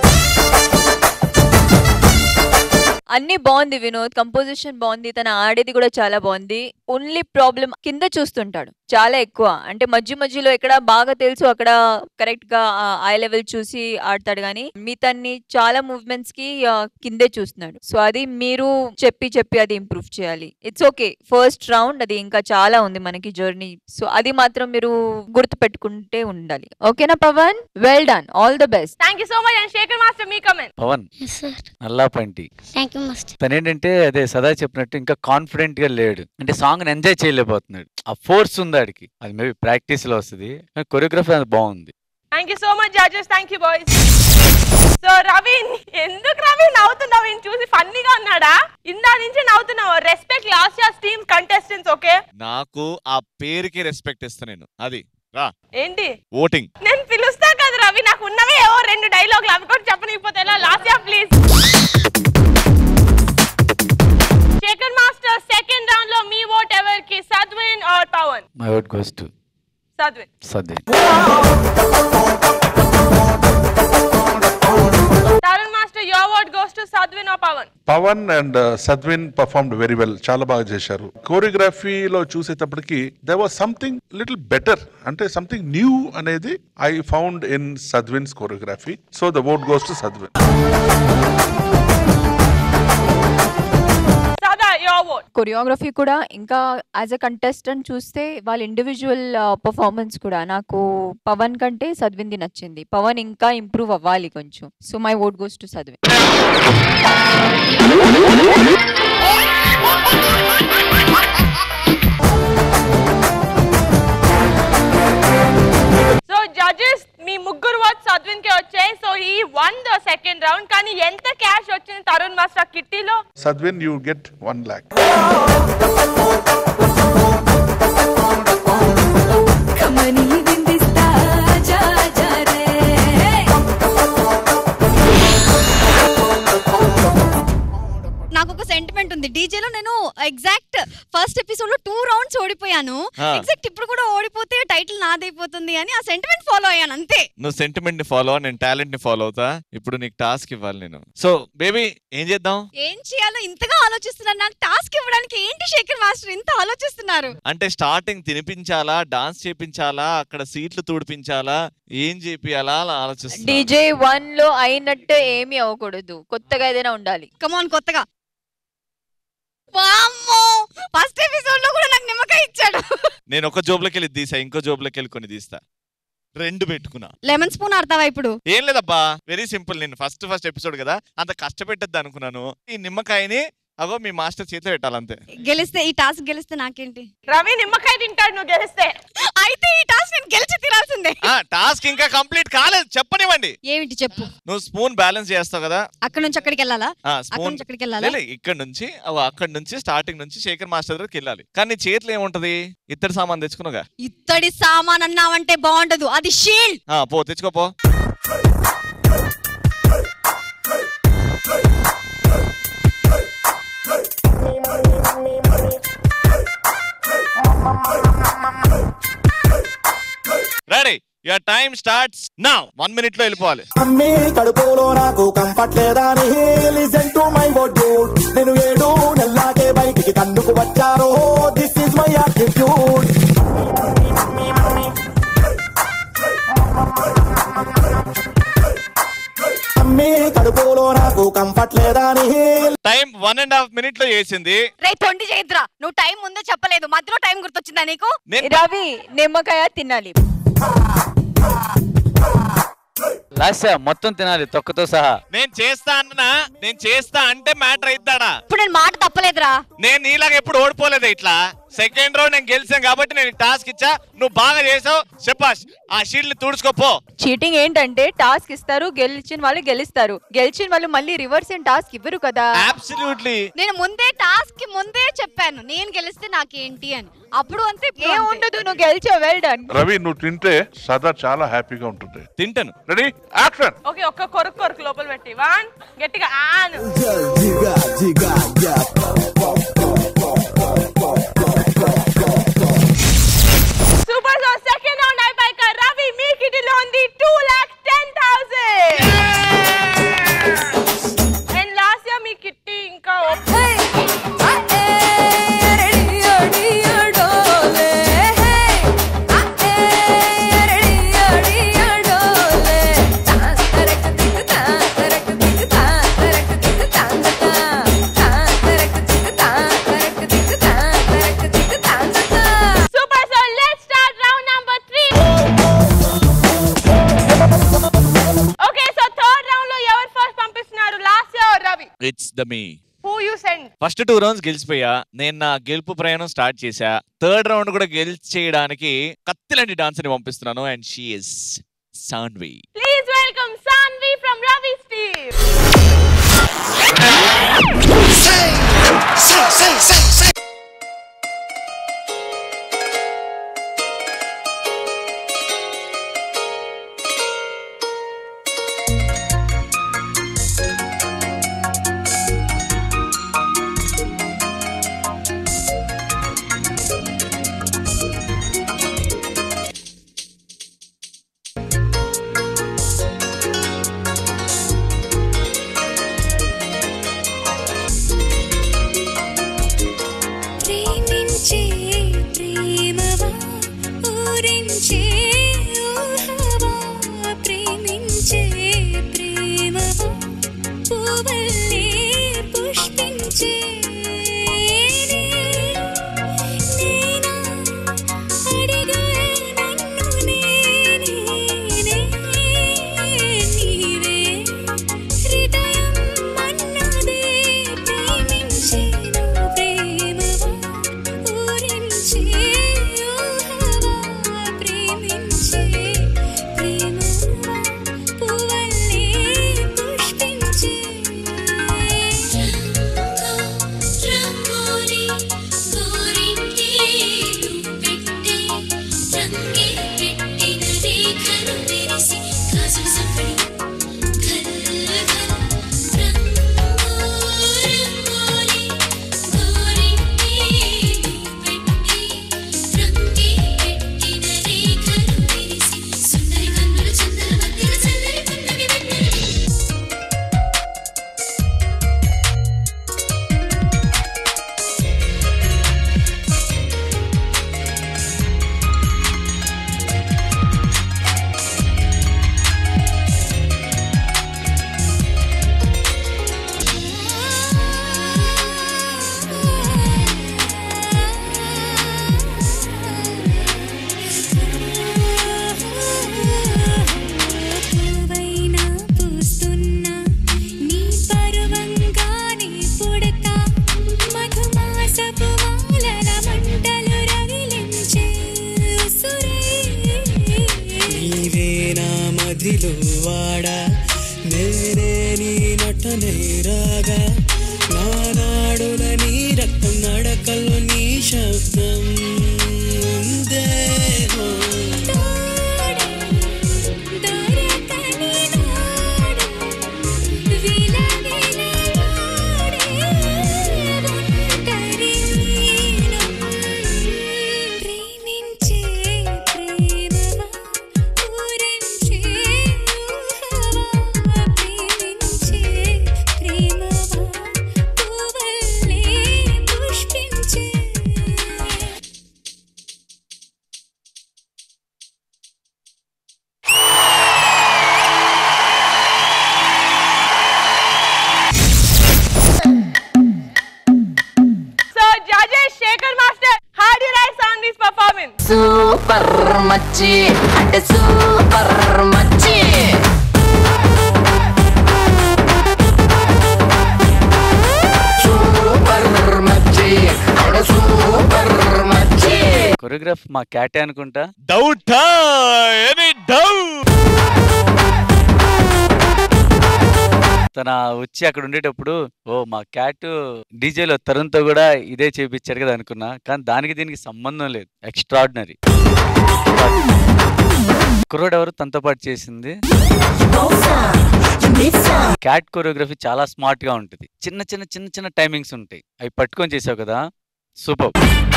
అన్ని బాగుంది వినోద్ కంపోజిషన్ బాగుంది తన ఆడేది కూడా చాలా బాగుంది ఓన్లీ ప్రాబ్లం కింద చూస్తుంటాడు చాలా ఎక్కువ అంటే మధ్య మధ్యలో ఎక్కడ బాగా తెలుసు అక్కడ కరెక్ట్ గా ఐ లెవెల్ చూసి ఆడతాడు కానీ మిగతాన్ని చాలా మూవ్మెంట్స్ కి ఆ, కిందే చూస్తున్నాడు సో అది మీరు చెప్పి చెప్పి అది ఇంప్రూవ్ చేయాలి ఇట్స్ ఓకే ఫస్ట్ రౌండ్ అది ఇంకా చాలా ఉంది మనకి జర్నీ సో అది మాత్రం మీరు గుర్తు పెట్టుకుంటే ఉండాలి ఓకేనా Pawan well done all the best Thank you so much and Shekhar Master, me comment. Pawan నల్లా పంటి థ్యాంక్ యూ మాస్టర్ తను ఏంటంటే అదే సదా చెప్పినట్టు ఇంకా కాన్ఫిడెంట్ గా లేడు అంటే సాంగ్ ఎంజాయ్ చేయలేకపోతున్నాడు ఆ ఫోర్స్ ఉంది ఆడికి అది మేబీ ప్రాక్టీస్ లో వస్తుంది కొరియోగ్రఫీ అది బాగుంది Thank you so much, judges. Thank you, boys. So Raveen ఎందుకు రవీన్ నవ్వుతున్నావు ఈయన చూసి ఫన్నీగా ఉన్నాడా ఇందా నుంచి నవ్వుతున్నావు respect last year team contestants okay నాకు ఆ పేరుకి రెస్పెక్ట్ ఇస్తా నేను అది రా ఏంటి ఓటింగ్ నేను పిలుస్తా కదా రవి నాకు ఉన్నవే ఏవో రెండు డైలాగులు అవి కూడా చెప్పనిపోతే ఎలా last year please Shekhar master second round లో మీ ఓట్ ఎవరికి Sadvin or Pawan my vote goes to Sadvin సదే Tarun master your vote goes to Sadvin or Pawan Pawan and Sadvin performed very well చాలా బాగా చేశారు కోరియోగ్రఫీలో చూసేటప్పటికి they was something little better అంటే సంథింగ్ న్యూ అనేది I found in Sadvin's choreography so the vote goes to Sadvin Sada your vote choreography కూడా ఇంకా యాజ్ అ కంటెస్టెంట్ చూస్తే వాళ్ళ ఇండివిజువల్ పర్ఫార్మెన్స్ కూడా నాకు పవన్ కంటే సద్వింది నచ్చింది పవన్ ఇంకా ఇంప్రూవ్ అవ్వాలి కొంచెం so my vote goes to Sadvin so judges మీ ముగ్గురు ఓట్ సద్విన్ కే వచ్చాయి సో ఈ వన్ ద సెకండ్ రౌండ్ కానీ ఎంత క్యాష్ వచ్చింది తరుణ్ మాస్టర్ కిట్టీలో Sadvin you get one lakh కమని విందిస్తా జా జా రే నాకు ఒక సెంటిమెంట్ ఉంది డీజేలో నేను ఎగ్జాక్ట్ ఫస్ట్ ఎపిసోడ్ లో టూ రౌండ్స్ ఓడిపోయాను ఆ. ఎగ్జాక్ట్ ఇప్పుడు కూడా ఓడిపోతే టైటిల్ నాదైపోతుంది అని ఆ సెంటిమెంట్ ఫాలో అయ్యాను అంతే నువ్వు సెంటిమెంట్ ని ఫాలో నేను టాలెంట్ ని ఫాలో అవుతా ఇప్పుడు నీకు టాస్క్ ఇవ్వాలి నేను సో బేబీ ఏం చేద్దాం ఏం చేయాలో ఇంతగా ఆలోచిస్తున్నారు నాకు టాస్క్ ఇవ్వడానికి ఏంటి శేఖర్ మాస్టర్ ఇంత ఆలోచిస్తున్నారు అంటే స్టార్టింగ్ తినిపించాలా డాన్స్ చేపించాలా అక్కడ సీట్లు తుడిపించాలా ఏం చేపియాలా అలా ఆలోచిస్తున్నా డీజే వన్ లో అయినట్టు ఏమీ అవ్వకూడదు కొత్తగా ఏదైనా ఉండాలి కమాన్ కొత్తగా వామ్మో ఫస్ట్ ఎపిసోడ్ లో కూడా నాకు నిమ్మకాయ ఇచ్చాడు నేను ఒక జోబులోకి వెళ్ళి తీసా ఇంకో జోబులోకి వెళ్ళి కొన్ని తీస్తా రెండు పెట్టుకున్నా లెమన్ స్పూన్ ఆడతావా ఇప్పుడు ఏం లేదబ్బా వెరీ సింపుల్ నేను ఫస్ట్ ఫస్ట్ ఎపిసోడ్ కదా అంత కష్టపెట్టద్దు అనుకున్నాను ఈ నిమ్మకాయని అగో మీ మాస్టర్ చేతిలో పెట్టాలంతే గెలిస్తే ఈ టాస్క్ గెలిస్తే నాకేంటి రవి నిమ్మకాయ తింటాడు నువ్వు గెలిస్తే అయితే ఈ టాస్క్ నేను గెలిచి తినాల్సిందే ఆ టాస్క్ ఇంకా కంప్లీట్ కాలేదు చెప్పనివ్వండి ఏమిటి చెప్పు నువ్వు స్పూన్ బ్యాలెన్స్ చేస్తావు కదా అక్కడ నుంచి అక్కడికి వెళ్ళాలా ఆ అక్కడ స్పూన్ నుంచి అక్కడికి వెళ్ళాలా ఇక్కడ నుంచి అవ అక్కడ నుంచి స్టార్టింగ్ నుంచి శేఖర్ మాస్టర్ దగ్గరికి వెళ్ళాలి కానీ నీ చేతిలో ఏముంటది ఇత్తడి సామాన్ తెచ్చుకున్నాగా ఇత్తడి సామాన్ అన్నావంటే బాగుండదు అది షీల్డ్ ఆ, పో తెచ్చుకోపో ready your time starts now one minute లో వెళ్ళిపోవాలి అమ్మి కడుపులో నాకు కంఫర్ట్ లేదా లిసన్ టు మై వర్డ్ నేను ఏడు నెల్లాకే బయటికి తన్నుకు వచ్చారో దిస్ ఇస్ మై యాటిట్యూడ్ అమ్మి కడుపులో నాకు కంఫర్ట్ లేదా time one and half minute లో చేసింది రే తొండి చేద్దురా నువ్వు టైం ముందే చెప్పలేదు మధ్యలో టైం గుర్తొచ్చిందా నీకు రవి నిమ్మకాయ తినాలి లాస్య మొత్తం తినాలి తొక్కతో సహా నేను చేస్తా అన్నా నేను చేస్తా అంటే మ్యాటర్ అయిద్దాడా ఇప్పుడు నేను మాట తప్పలేదురా నేను నీలాగా ఎప్పుడు ఓడిపోలేదు ఇట్లా సెకండ్ రౌండ్ నేను గెలిచాను కాబట్టి నేను టాస్క్ ఇచ్చా నువ్వు బాగా చేసావు చెప్పాస్ ఆ షీల్డ్ తుడుచుకోపో చీటింగ్ ఏంటంటే టాస్క్ ఇస్తారు గెలిచిన వాళ్ళు గెలుస్తారు గెలిచిన వాళ్ళు మళ్ళీ రివర్స్ అండ్ టాస్క్ ఇవ్వరు కదా అబ్సల్యూట్లీ నేను ముందే టాస్క్ కి ముందే చెప్పాను నేను గెలిస్తే నాకేంటి అని అప్పుడు అంతే ఇప్పుడు ఏం అంతే. ఉండదు నువ్వు గెలిచావు వెల్ డన్ రవి నువ్వు తింటే సదా చాలా హ్యాపీగా ఉంటుంది తింటాను రెడీ యాక్షన్ ఓకే ఒక్క కొరకు కొరకు లోపల పెట్టి వన్ గట్టిగా on super so second round అయిపోయాక రవి మీ కిటిలో ఉంది two lakh ten thousand and last year మీ కిట్టి ఇంకా super so let's start round number 3 okay so third round లో ఎవరు ఫస్ట్ పంపిస్తున్నారు last year Ravi it's the me who you send first two rounds గెలిచిపోయా నేను నా గెలుపు ప్రయాణం స్టార్ట్ చేశా థర్డ్ రౌండ్ కూడా గెలిచేయడానికి కత్తిలాంటి డాన్స్ ని పంపిస్తున్నాను and she is Sanvi please welcome Sanvi from Ravi స్టీవ్ మదిలో వాడా నేనే నీ నటనే రాగా నానాడుల నీ రక్తం నడకల్లో నీ శబ్దం ఉందేమో so judges Shekhar master how do write on this performance super మచ్చి అంటే సూపర్ మచ్చి సూపర్ మచ్చి అంటే సూపర్ మచ్చి కొరియోగ్రాఫ్ మా క్యాటే అనుకుంటా డౌట్ ఎనీ డౌట్ తన వచ్చి అక్కడ ఉండేటప్పుడు ఓ మా క్యాట్ డీజేలో తరుణ్తో కూడా ఇదే చేపించాడు కదా అనుకున్నా కానీ దానికి దీనికి సంబంధం లేదు ఎక్స్ట్రాడినరీ కుర్రోడు ఎవరు తనతో పాటు చేసింది క్యాట్ కొరియోగ్రఫీ చాలా స్మార్ట్ గా ఉంటుంది చిన్న చిన్న చిన్న చిన్న టైమింగ్స్ ఉంటాయి అవి పట్టుకొని చేసావు కదా సూపర్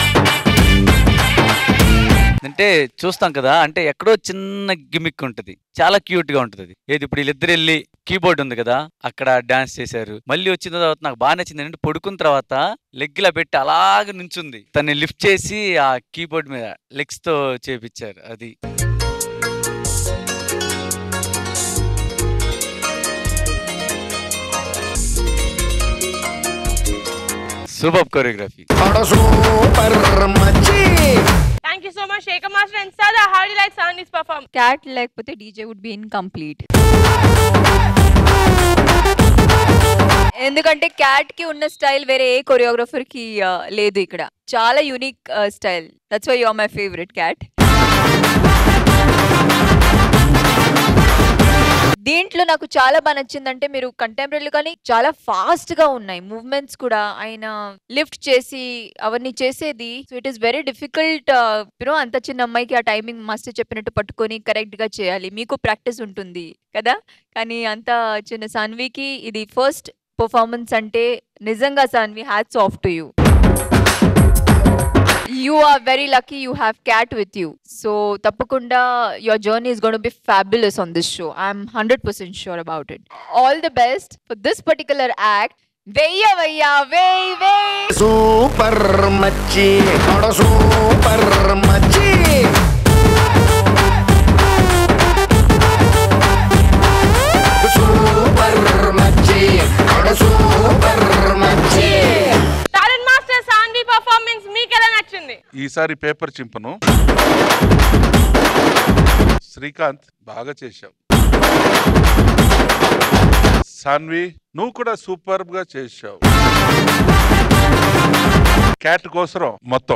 అంటే చూస్తాం కదా అంటే ఎక్కడో చిన్న గిమిక్ ఉంటుంది చాలా క్యూట్ గా ఉంటుంది అది. ఏది ఇప్పుడు వీళ్ళిద్దరు వెళ్ళి కీబోర్డ్ ఉంది కదా అక్కడ డాన్స్ చేశారు మళ్ళీ వచ్చిన తర్వాత నాకు బాగా నచ్చింది ఏంటంటే పడుకున్న తర్వాత లెగ్ లా పెట్టి అలాగ నుంచుంది తన్ని లిఫ్ట్ చేసి ఆ కీబోర్డ్ మీద లెగ్స్ తో చేపించారు అది super choreography thank you so much Shekhar master and Sada how do write on this perform Cat లేకపోతే డీజే వుడ్ బి ఇన్కంప్లీట్ ఎందుకంటే క్యాట్ కి ఉన్న స్టైల్ వేరే ఏ కొరియోగ్రఫర్ కి ఆ, లేదు ఇక్కడ చాలా unique style that's why you are my favourite Cat దీంట్లో నాకు చాలా బాగా నచ్చిందంటే మీరు కంటెంపరీ కానీ చాలా ఫాస్ట్ గా ఉన్నాయి మూవ్మెంట్స్ కూడా ఆయన లిఫ్ట్ చేసి అవన్నీ చేసేది so it is very difficult you know అంత చిన్న అమ్మాయికి ఆ టైమింగ్ మాస్టర్ చెప్పినట్టు పట్టుకొని కరెక్ట్ గా చేయాలి మీకు ప్రాక్టీస్ ఉంటుంది కదా కానీ అంత చిన్న సాన్వికి ఇది ఫస్ట్ పర్ఫార్మెన్స్ అంటే నిజంగా Sanvi hats off to you you are very lucky you have Cat with you so తప్పకుండా your journey is gonna be fabulous on this show I'm hundred percent sure about it all the best for this particular act వెయ్య వెయ్య వేయ్ వేయ్ super మచ్చి అడ super మచ్చి super మచ్చి అడ super మచ్చి talent master Saanvi performance మీకు ఎలా నచ్చింది ఈసారి పేపర్ చింపను శ్రీకాంత్ బాగా చేశావు సాన్వి నువ్వు కూడా సూపర్ గా చేశావు క్యాట్ కోసరం మొత్తం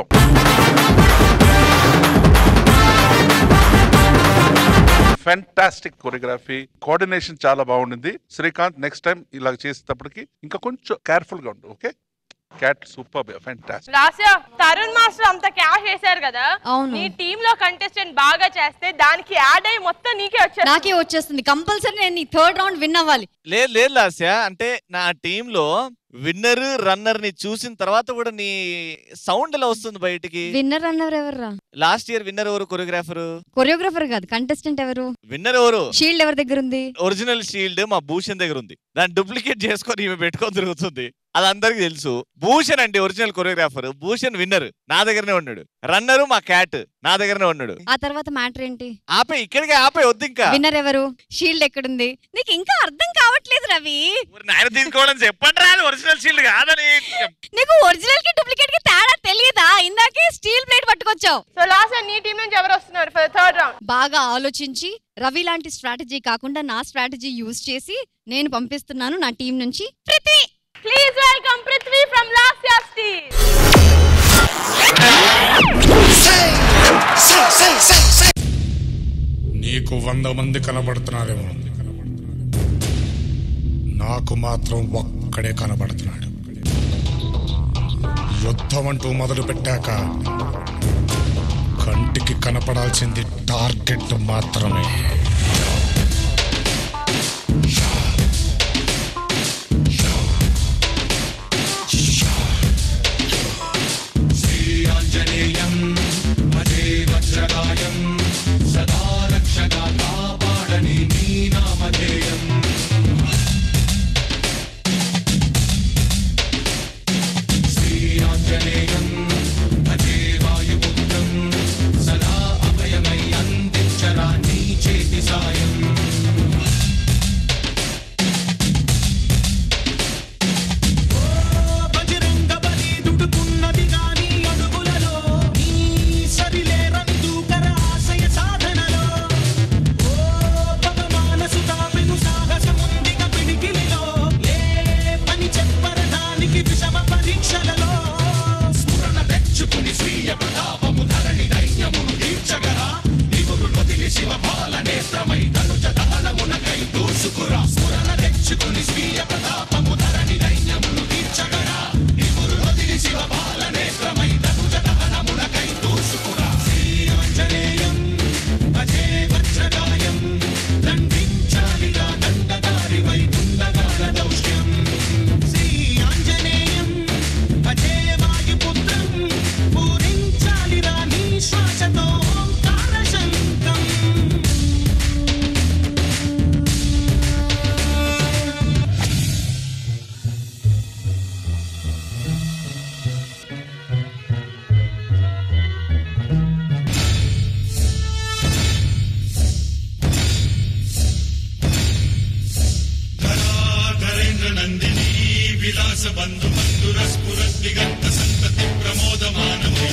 ఫెంటాస్టిక్ కొరియోగ్రఫీ కోఆర్డినేషన్ చాలా బాగుండింది శ్రీకాంత్ నెక్స్ట్ టైం ఇలా చేసేటప్పటికి ఇంకా కొంచెం కేర్ఫుల్ గా ఉండు okay Cat super fantastic Lasya Tarun master అంత క్యాష్ చేశారు కదా అవును. నీ టీమ్ లో కంటెస్టెంట్ బాగా చేస్తే దానికి యాడ్ అయ్యి మొత్తం నీకే వచ్చేస్తుంది నాకే వచ్చేస్తుంది కంపల్సరీ నేను ఈ థర్డ్ రౌండ్ విన్ అవ్వాలి లేదు లేదు లాస్య అంటే నా టీమ్ లో విన్నర్ రన్నర్ ని చూసిన తర్వాత కూడా నీ సౌండ్ ఎలా వస్తుంది బయటికి విన్నర్ అన్నవరు ఎవర్రా లాస్ట్ ఇయర్ విన్నర్ ఎవరు కొరియోగ్రాఫర్ కొరియోగ్రాఫర్ కాదు కంటెస్టెంట్ ఎవరు విన్నర్ ఎవరు షీల్డ్ ఎవరి దగ్గర ఉంది ఒరిజినల్ షీల్డ్ మా భూషణ్ దగ్గర ఉంది దాన్ని డూప్లికేట్ చేసుకొని ఈమె పెట్టుకొని తిరుగుతుంది అది అందరికి తెలుసు భూషణ్ అంటే ఒరిజినల్ కొరియోగ్రాఫర్ భూషణ్ విన్నర్ నా దగ్గరనే ఉన్నాడు రన్నర్ మా క్యాట్ నా దగ్గరనే ఉన్నాడు ఆ తర్వాత మ్యాటర్ ఏంటి ఆపే ఇక్కడికే ఆపే వద్దు ఇంకా విన్నర్ ఎవరు షీల్డ్ ఎక్కడుంది నీకు ఇంకా అర్థం కావట్లేదు రవి నాయన తీసుకోవడం చెప్పండి రా ఒరిజినల్ షీల్డ్ కాదని నీకు ఒరిజినల్ కి డూప్లికేట్ కి తేడా తెలియదా ఇందాకే స్టీల్ ప్లేట్ పట్టుకొచ్చావు సో లాస్ట్ నీ టీం నుంచి ఎవరు వస్తున్నారు ఫర్ థర్డ్ రౌండ్ బాగా ఆలోచించి రవి లాంటి స్ట్రాటజీ కాకుండా నా స్ట్రాటజీ యూజ్ చేసి నేను పంపిస్తున్నాను నా టీం నుంచి Prithvi please welcome Prithvi from last year steel నీ నీకు వంద మంది కనబడుతున్నారేమో నాకు మాత్రం ఒక్కడే కనబడుతున్నాడు యుద్ధం అంటూ మొదలు పెట్టాక కంటికి కనపడాల్సింది టార్గెట్ మాత్రమే శ్రీయాంజనేయం భజే వజ్రగాయం సదా రక్షగా కాపాడని నీ నామధేయం శ్రీయాంజనేయం భజే వాయుపుత్రం సదా అభయమై అందించరా నీ చేతి సాయం బజరంగ బలి దుడుకున్నది గాని అడుగులలో నీ సరిలేరని దూకర ఆశయ సాధనలో ఓ పవమానసు తాపెను సాహసముందిక పిడికిలిలో ఏ పని చెప్పరదానికి విషమ పరీక్షలలో స్ఫురణ తెచ్చుకుని స్వీయ ప్రతాపము ధరణి దైన్యమును తీర్చగరా నిగురు వదిలి శివ బాల నేత్రమై తనుజ దహనమునకై దూసుకురా స్ఫురణ తెచ్చుకుని స్వీయ ప్రతాపము ధరణి దైన్యమును తీర్చగరా నిగురు వదిలి శివ బాల నేత్రమై తనుజ దహనమునకై దూసుకురా శ్రీయాంజనేయం భజే వజ్రగాయం దండించాలిగా దండదారి వై దుండగాల దౌష్ట్యం శ్రీ ఆంజనేయం భజే వాయుపుత్రం పూరించాలిరా నీ శ్వాసతో ఓంకార శంఖం ధరేంద్ర నందిని విలాస బంధు మంధుర స్ఫురత్ దిగంత సంతతి ప్రమోదమానమే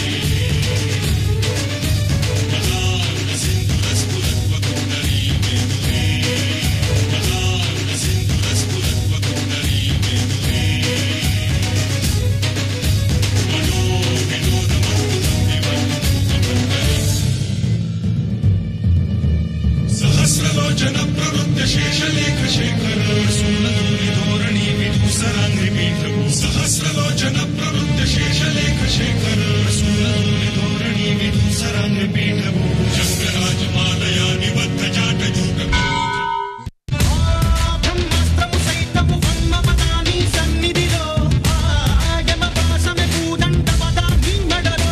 కళారుణ సింధుర స్ఫురత్ వకుండరీ మేధురే కళారుణ సింధుర స్ఫురత్ వకుండరీ మేధురే మనో వినోదమద్భుతం వివర్ధూపమండరే సహస్రలోచన ప్రవృత్త శేషలేఖ శేఖర సూనదూరి ధోరణి విదూసరాంగ్రి పీఠము సహస్రలోచన ప్రవృత్త శేషలేఖ శేఖర సూనదూరి ధోరణి విదూసరాంగ్రి పీఠము శంకరాజ మాలయా నిబద్ధ జాట జూటము బ్రహ్మాస్త్రము సైతము వన్మమదాని సన్నిధిలో ఆయమ పాసమె పూదండ పదాని మెడలో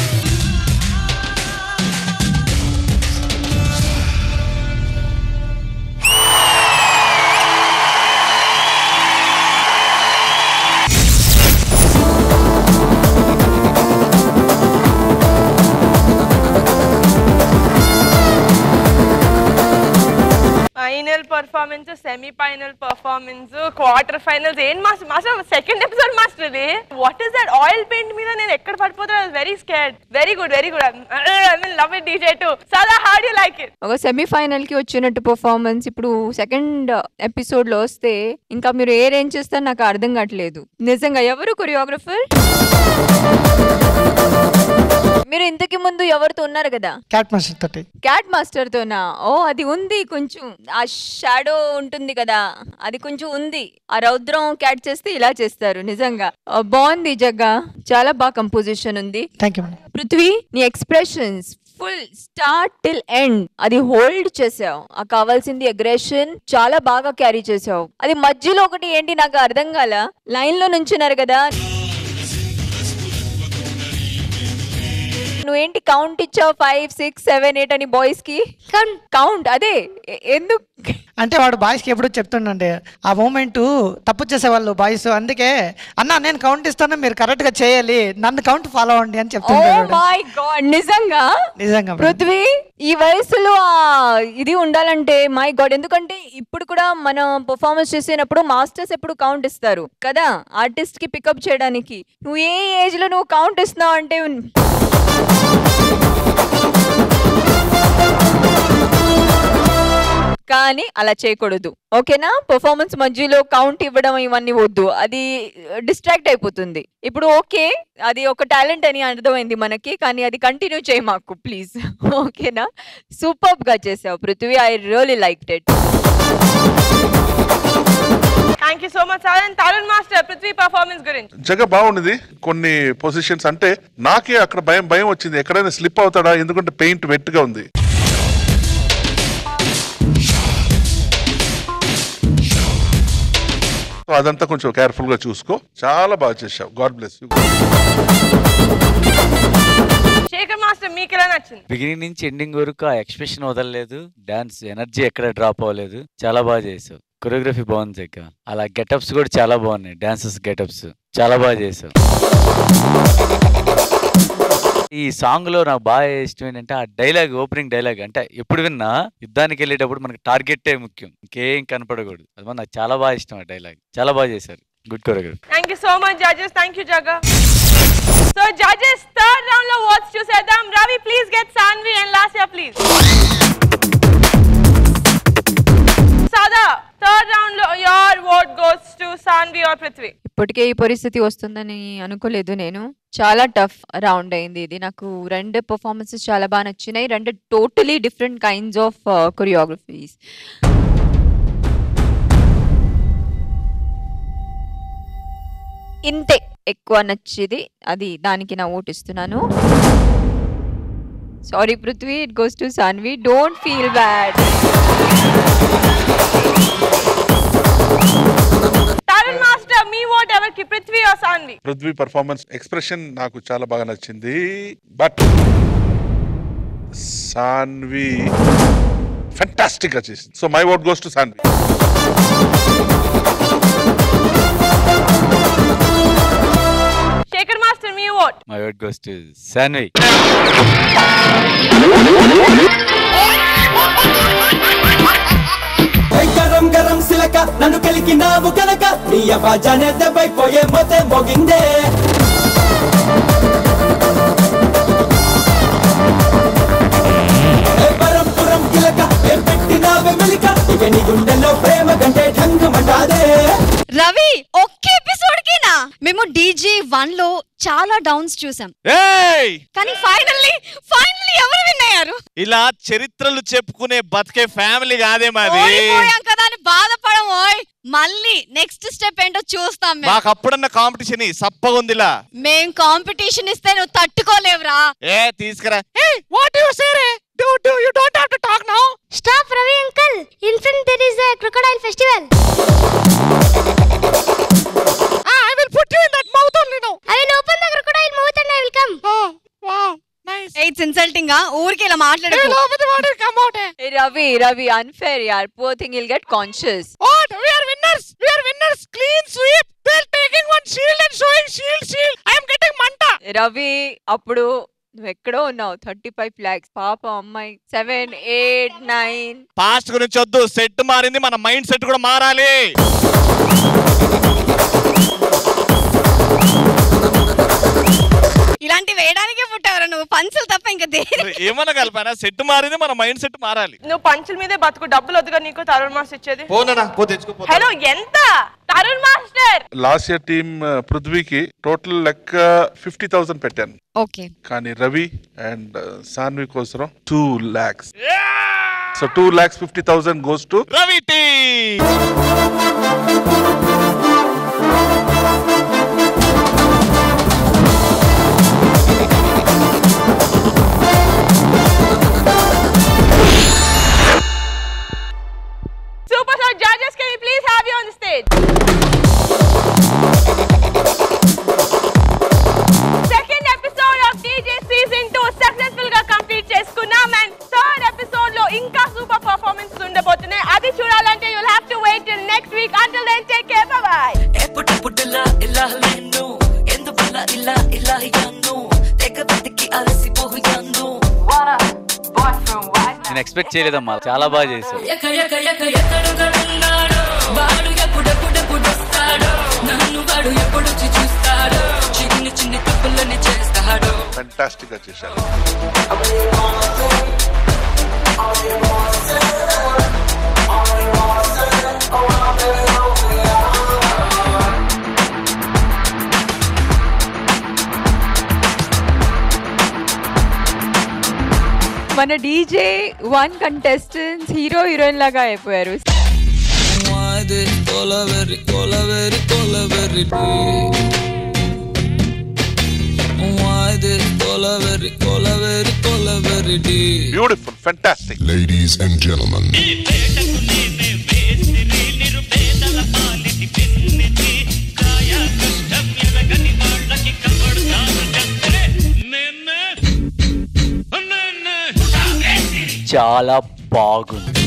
final performance semi final performance quarter finals ఏం master master second episode master ఇది what is that oil paint మీద నేను ఎక్కడ పడిపోతున్నా very scared very good very good I mean love it DJ two Sada how do like it ఒక semifinal కి వచ్చినట్టు performance ఇప్పుడు సెకండ్ ఎపిసోడ్ లో వస్తే ఇంకా మీరు ఏ రేంజ్ చేస్తారు నాకు అర్థం కావట్లేదు నిజంగా ఎవరు కొరియోగ్రఫర్ మీరు ఇంతకి ముందు ఎవరితో ఉన్నారు కదా క్యాట్ మాస్టర్ తోటి క్యాట్ మాస్టర్ తోనా ఓ అది ఉంది కొంచెం ఆ షాడో ఉంటుంది కదా అది కొంచెం ఉంది ఆ రౌద్రం క్యాట్ చేస్తే ఇలా చేస్తారు నిజంగా ఆ, బాగుంది జగ్గా చాలా బాగా కంపోజిషన్ ఉంది థ్యాంక్ యూ పృథ్వీ నీ expressions full start till end అది హోల్డ్ చేసావు ఆ కావాల్సింది అగ్రెషన్ చాలా బాగా క్యారీ చేసావు అది మధ్యలో ఒకటి ఏంటి నాకు అర్థం కాల లైన్ లో నుంచున్నారు కదా నువ్వేంటి కౌంట్ ఇచ్చావు ఫైవ్ సిక్స్ సెవెన్ ఎయిట్ అని బాయ్స్ కి కౌంట్ అదే ఎ- ఎందుకు అంటే వాడు బాయ్స్ కి ఎప్పుడు చెప్తుండండి ఆ మూమెంట్ తప్పు చేసేవాళ్ళు బాయ్స్ అందుకే అన్న నేను కౌంట్ ఇస్తాను మీరు కరెక్ట్ గా చేయాలి నన్ను కౌంట్ ఫాలో అవ్వండి అని ఓ చెప్తుంటాడు మై గాడ్ నిజంగా నిజంగా మేడం. పృథ్వీ ఈ వయసులో ఆ ఇది ఉండాలంటే మై గాడ్ ఎందుకంటే ఇప్పుడు కూడా మనం పర్ఫార్మెన్స్ చేసేటప్పుడు మాస్టర్స్ ఎప్పుడు కౌంట్ ఇస్తారు కదా ఆర్టిస్ట్ కి పికప్ చేయడానికి నువ్వు ఏ ఏజ్ లో నువ్వు కౌంట్ ఇస్తున్నావు అంటే అలా అని అలా చేయకూడదు ఓకేనా పర్ఫార్మెన్స్ మధ్యలో కౌంట్ ఇవ్వడం ఇవన్నీ వద్దు అది డిస్ట్రాక్ట్ అయిపోతుంది ఇప్పుడు ఓకే అది ఒక టాలెంట్ అని అర్థమైంది మనకి కానీ అది కంటిన్యూ చేయి మాకు ప్లీజ్ ఓకేనా సూపర్ గా చేసావు Prithvi I really like it thank you so much sir and Tarun master Prithvi performance గురించి జగ బాగుంది కొన్ని పొజిషన్స్ అంటే నాకే అక్కడ భయం భయం వచ్చింది ఎక్కడైనా స్లిప్ అవుతాడా ఎందుకంటే పెయింట్ వెట్గా ఉంది సో అదంతా కొంచెం కేర్ఫుల్ గా చూసుకో చాలా బాగా చేశావు god bless you Shekhar master మీకు ఎలా నచ్చింది బిగినింగ్ నుంచి ఎండింగ్ వరకు ఆ ఎక్స్ప్రెషన్ వదలలేదు డాన్స్ ఎనర్జీ ఎక్కడ డ్రాప్ అవ్వలేదు చాలా బాగా చేసావు కొరియోగ్రఫీ బాగుంది ఇక అలా గెటప్స్ కూడా చాలా బాగున్నాయి డాన్సెస్ గెటప్స్ చాలా బాగా చేసావు ఈ సాంగ్ లో నాకు బాగా ఇష్టం ఏంటంటే ఆ డైలాగ్ ఓపెనింగ్ డైలాగ్ అంటే ఎప్పుడు విన్నా యుద్ధానికి వెళ్ళేటప్పుడు మనకి టార్గెటే ముఖ్యం ఇంకేం కనపడకూడదు అది మన నాకు చాలా బాగా ఇష్టం ఆ డైలాగ్ చాలా బాగా చేశారు good choreography thank you so much judges thank you Jaga so judges third round లో ఓట్స్ చూసేద్దాం Ravi please get Sanvi and Lasya please Sada third round లో your vote goes to Sanvi or Prithvi ఇప్పటికే ఈ పరిస్థితి వస్తుందని అనుకోలేదు నేను చాలా టఫ్ రౌండ్ అయింది ఇది నాకు రెండు పర్ఫార్మెన్సెస్ చాలా బాగా నచ్చినాయి రెండు totally different kinds of choreographies ఇంతే ఎక్కువ నచ్చేది అది దానికి నా ఓటు ఇస్తున్నాను sorry Prithvi it goes to Sanvi don't feel bad Tarun master మీ ఓట్ ఎవరికి Prithvi or Sanvi Prithvi performance expression నాకు చాలా బాగా నచ్చింది బట్ సాన్వి ఫెంటాస్టిక్ గా చేసింది so my vote goes to Sanvi Shekhar master మీ vote my word goes to Sanvi ఏ గరం గరం సిలక నన్ను కలికినావు కనుక నీ అబ్బాజానే దెబ్బైపోయే మొతే మోగిందే ఏ పరం పురం కిలక ఏ పెట్టినావే మెలిక ఇక నీ గుండెల్లో ప్రేమ గంటే ఢంగమంటాదే రవి ఒక్క ఎపిసోడ్ కినా మేము డీజే వన్ లో చాలా డౌన్స్ చూసాం ఏయ్ కానీ ఫైనల్లీ ఫైనల్లీ ఎవరు విన్ అయ్యారు ఇలా చరిత్రలు చెప్పుకునే బతికే ఫ్యామిలీ కాదే మాది ఓడిపోయాం కదా అని బాధపడం ఓయ్ మళ్ళీ నెక్స్ట్ స్టెప్ ఏంటో చూస్తాం మేము మాకు అప్పుడన్న కాంపిటీషన్ సప్పగా ఉందిలా మేం కాంపిటీషన్ ఇస్తే నువ్వు తట్టుకోలేవురా ఏ తీసుకురా వాట్ యు సే రే do do you don't have to talk now Stop, Ravi uncle. In front there is a crocodile festival. Ah, I will put you in that mouth only now. I will open the crocodile mouth and I will come. Oh, wow. Nice. It's insulting గా ఊరికే ఇలా మాట్లాడకు Hey, love the water, come out. eh? Hey, Ravi, Ravi, unfair, yaar. Poor thing, he'll get conscious. What? We are winners. We are winners. Clean sweep. They're taking one shield and showing shield, shield. I am getting manta. Ravi అప్పుడు నువ్వు ఎక్కడో ఉన్నావు thirty five lakhs పాప అమ్మాయి seven eight nine past గురించి వద్దు set మారింది మన మైండ్ సెట్ కూడా మారాలి ఇలాంటి వేయడానికే పుట్టావరా నువ్వు పంచులు తప్ప ఇంకా దేని ఏమన్నా కలిపానా సెట్ మారింది మన మైండ్ సెట్ మారాలి నువ్వు పంచుల మీదే బతుకు డబ్బులు వద్దుగా నీకు తరుణ్ మాస్టర్ ఇచ్చేది పోనా పో తెచ్చుకో హలో ఎంత Tarun master last year team పృథ్వీకి టోటల్ లెక్క ఫిఫ్టీ థౌసండ్ పెట్టాను ఓకే కానీ రవి అండ్ సాన్వి కోసం two lakhs so two lakhs fifty thousand goes to Ravi టీ Super Star judges, can we please have you on the stage? Second episode of DJ Season 2 successful గా complete చేసుకున్నాం and third episode లో ఇంకా super performance ఉండబోతున్నాయి అది చూడాలంటే you'll have to wait till next week until then take care bye ఎప్పుడెప్పుడులా ఇలా లేను ఎందువల్ల ఇలా ఇలా అయ్యాను తెగ వెతికి అలసిపోయాను నేను ఎక్స్పెక్ట్ చేయలేదమ్మా చాలా బాగా చేశావు ఎక్క ఎక్క ఎక్క ఎక్కడున్నాడో వాడు ఎప్పుడెప్పుడెప్పుడు వస్తాడో నన్ను వాడు ఎప్పుడొచ్చి చూస్తాడో చిన్ని చిన్ని తప్పులని చేస్తాడో ఫెంటాస్టిక్ గా చేశారు Oh మన DJ one contestants hero heroine లాగా అయిపోయారు Why కొలవెరి కొలవెరి కొలవెరి Why కొలవెరి కొలవెరి కొలవెరి beautiful fantastic Ladies and gentlemen, చాలా బాగుంది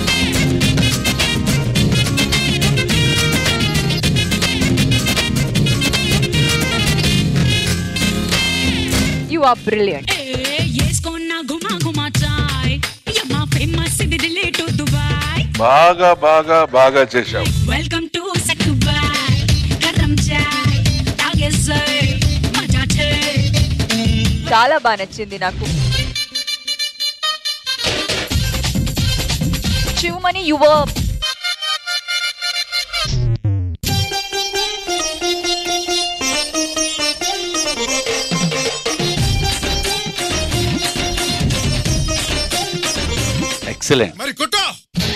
యు ఆర్ బ్రిలియంట్ వేసుకున్న గుమా గుమా చాయ్ యమ్మా ఫేమస్ ఇది ఢిల్లీ టు దుబాయ్ బాగా బాగా బాగా చేశావు వెల్కమ్ టు సక్కుబాయ్ గరం చాయ్ తాగేసే మజా చే చాలా బాగా నచ్చింది నాకు శివమణి యువ ఎక్సలెంట్ మరి కొట్టు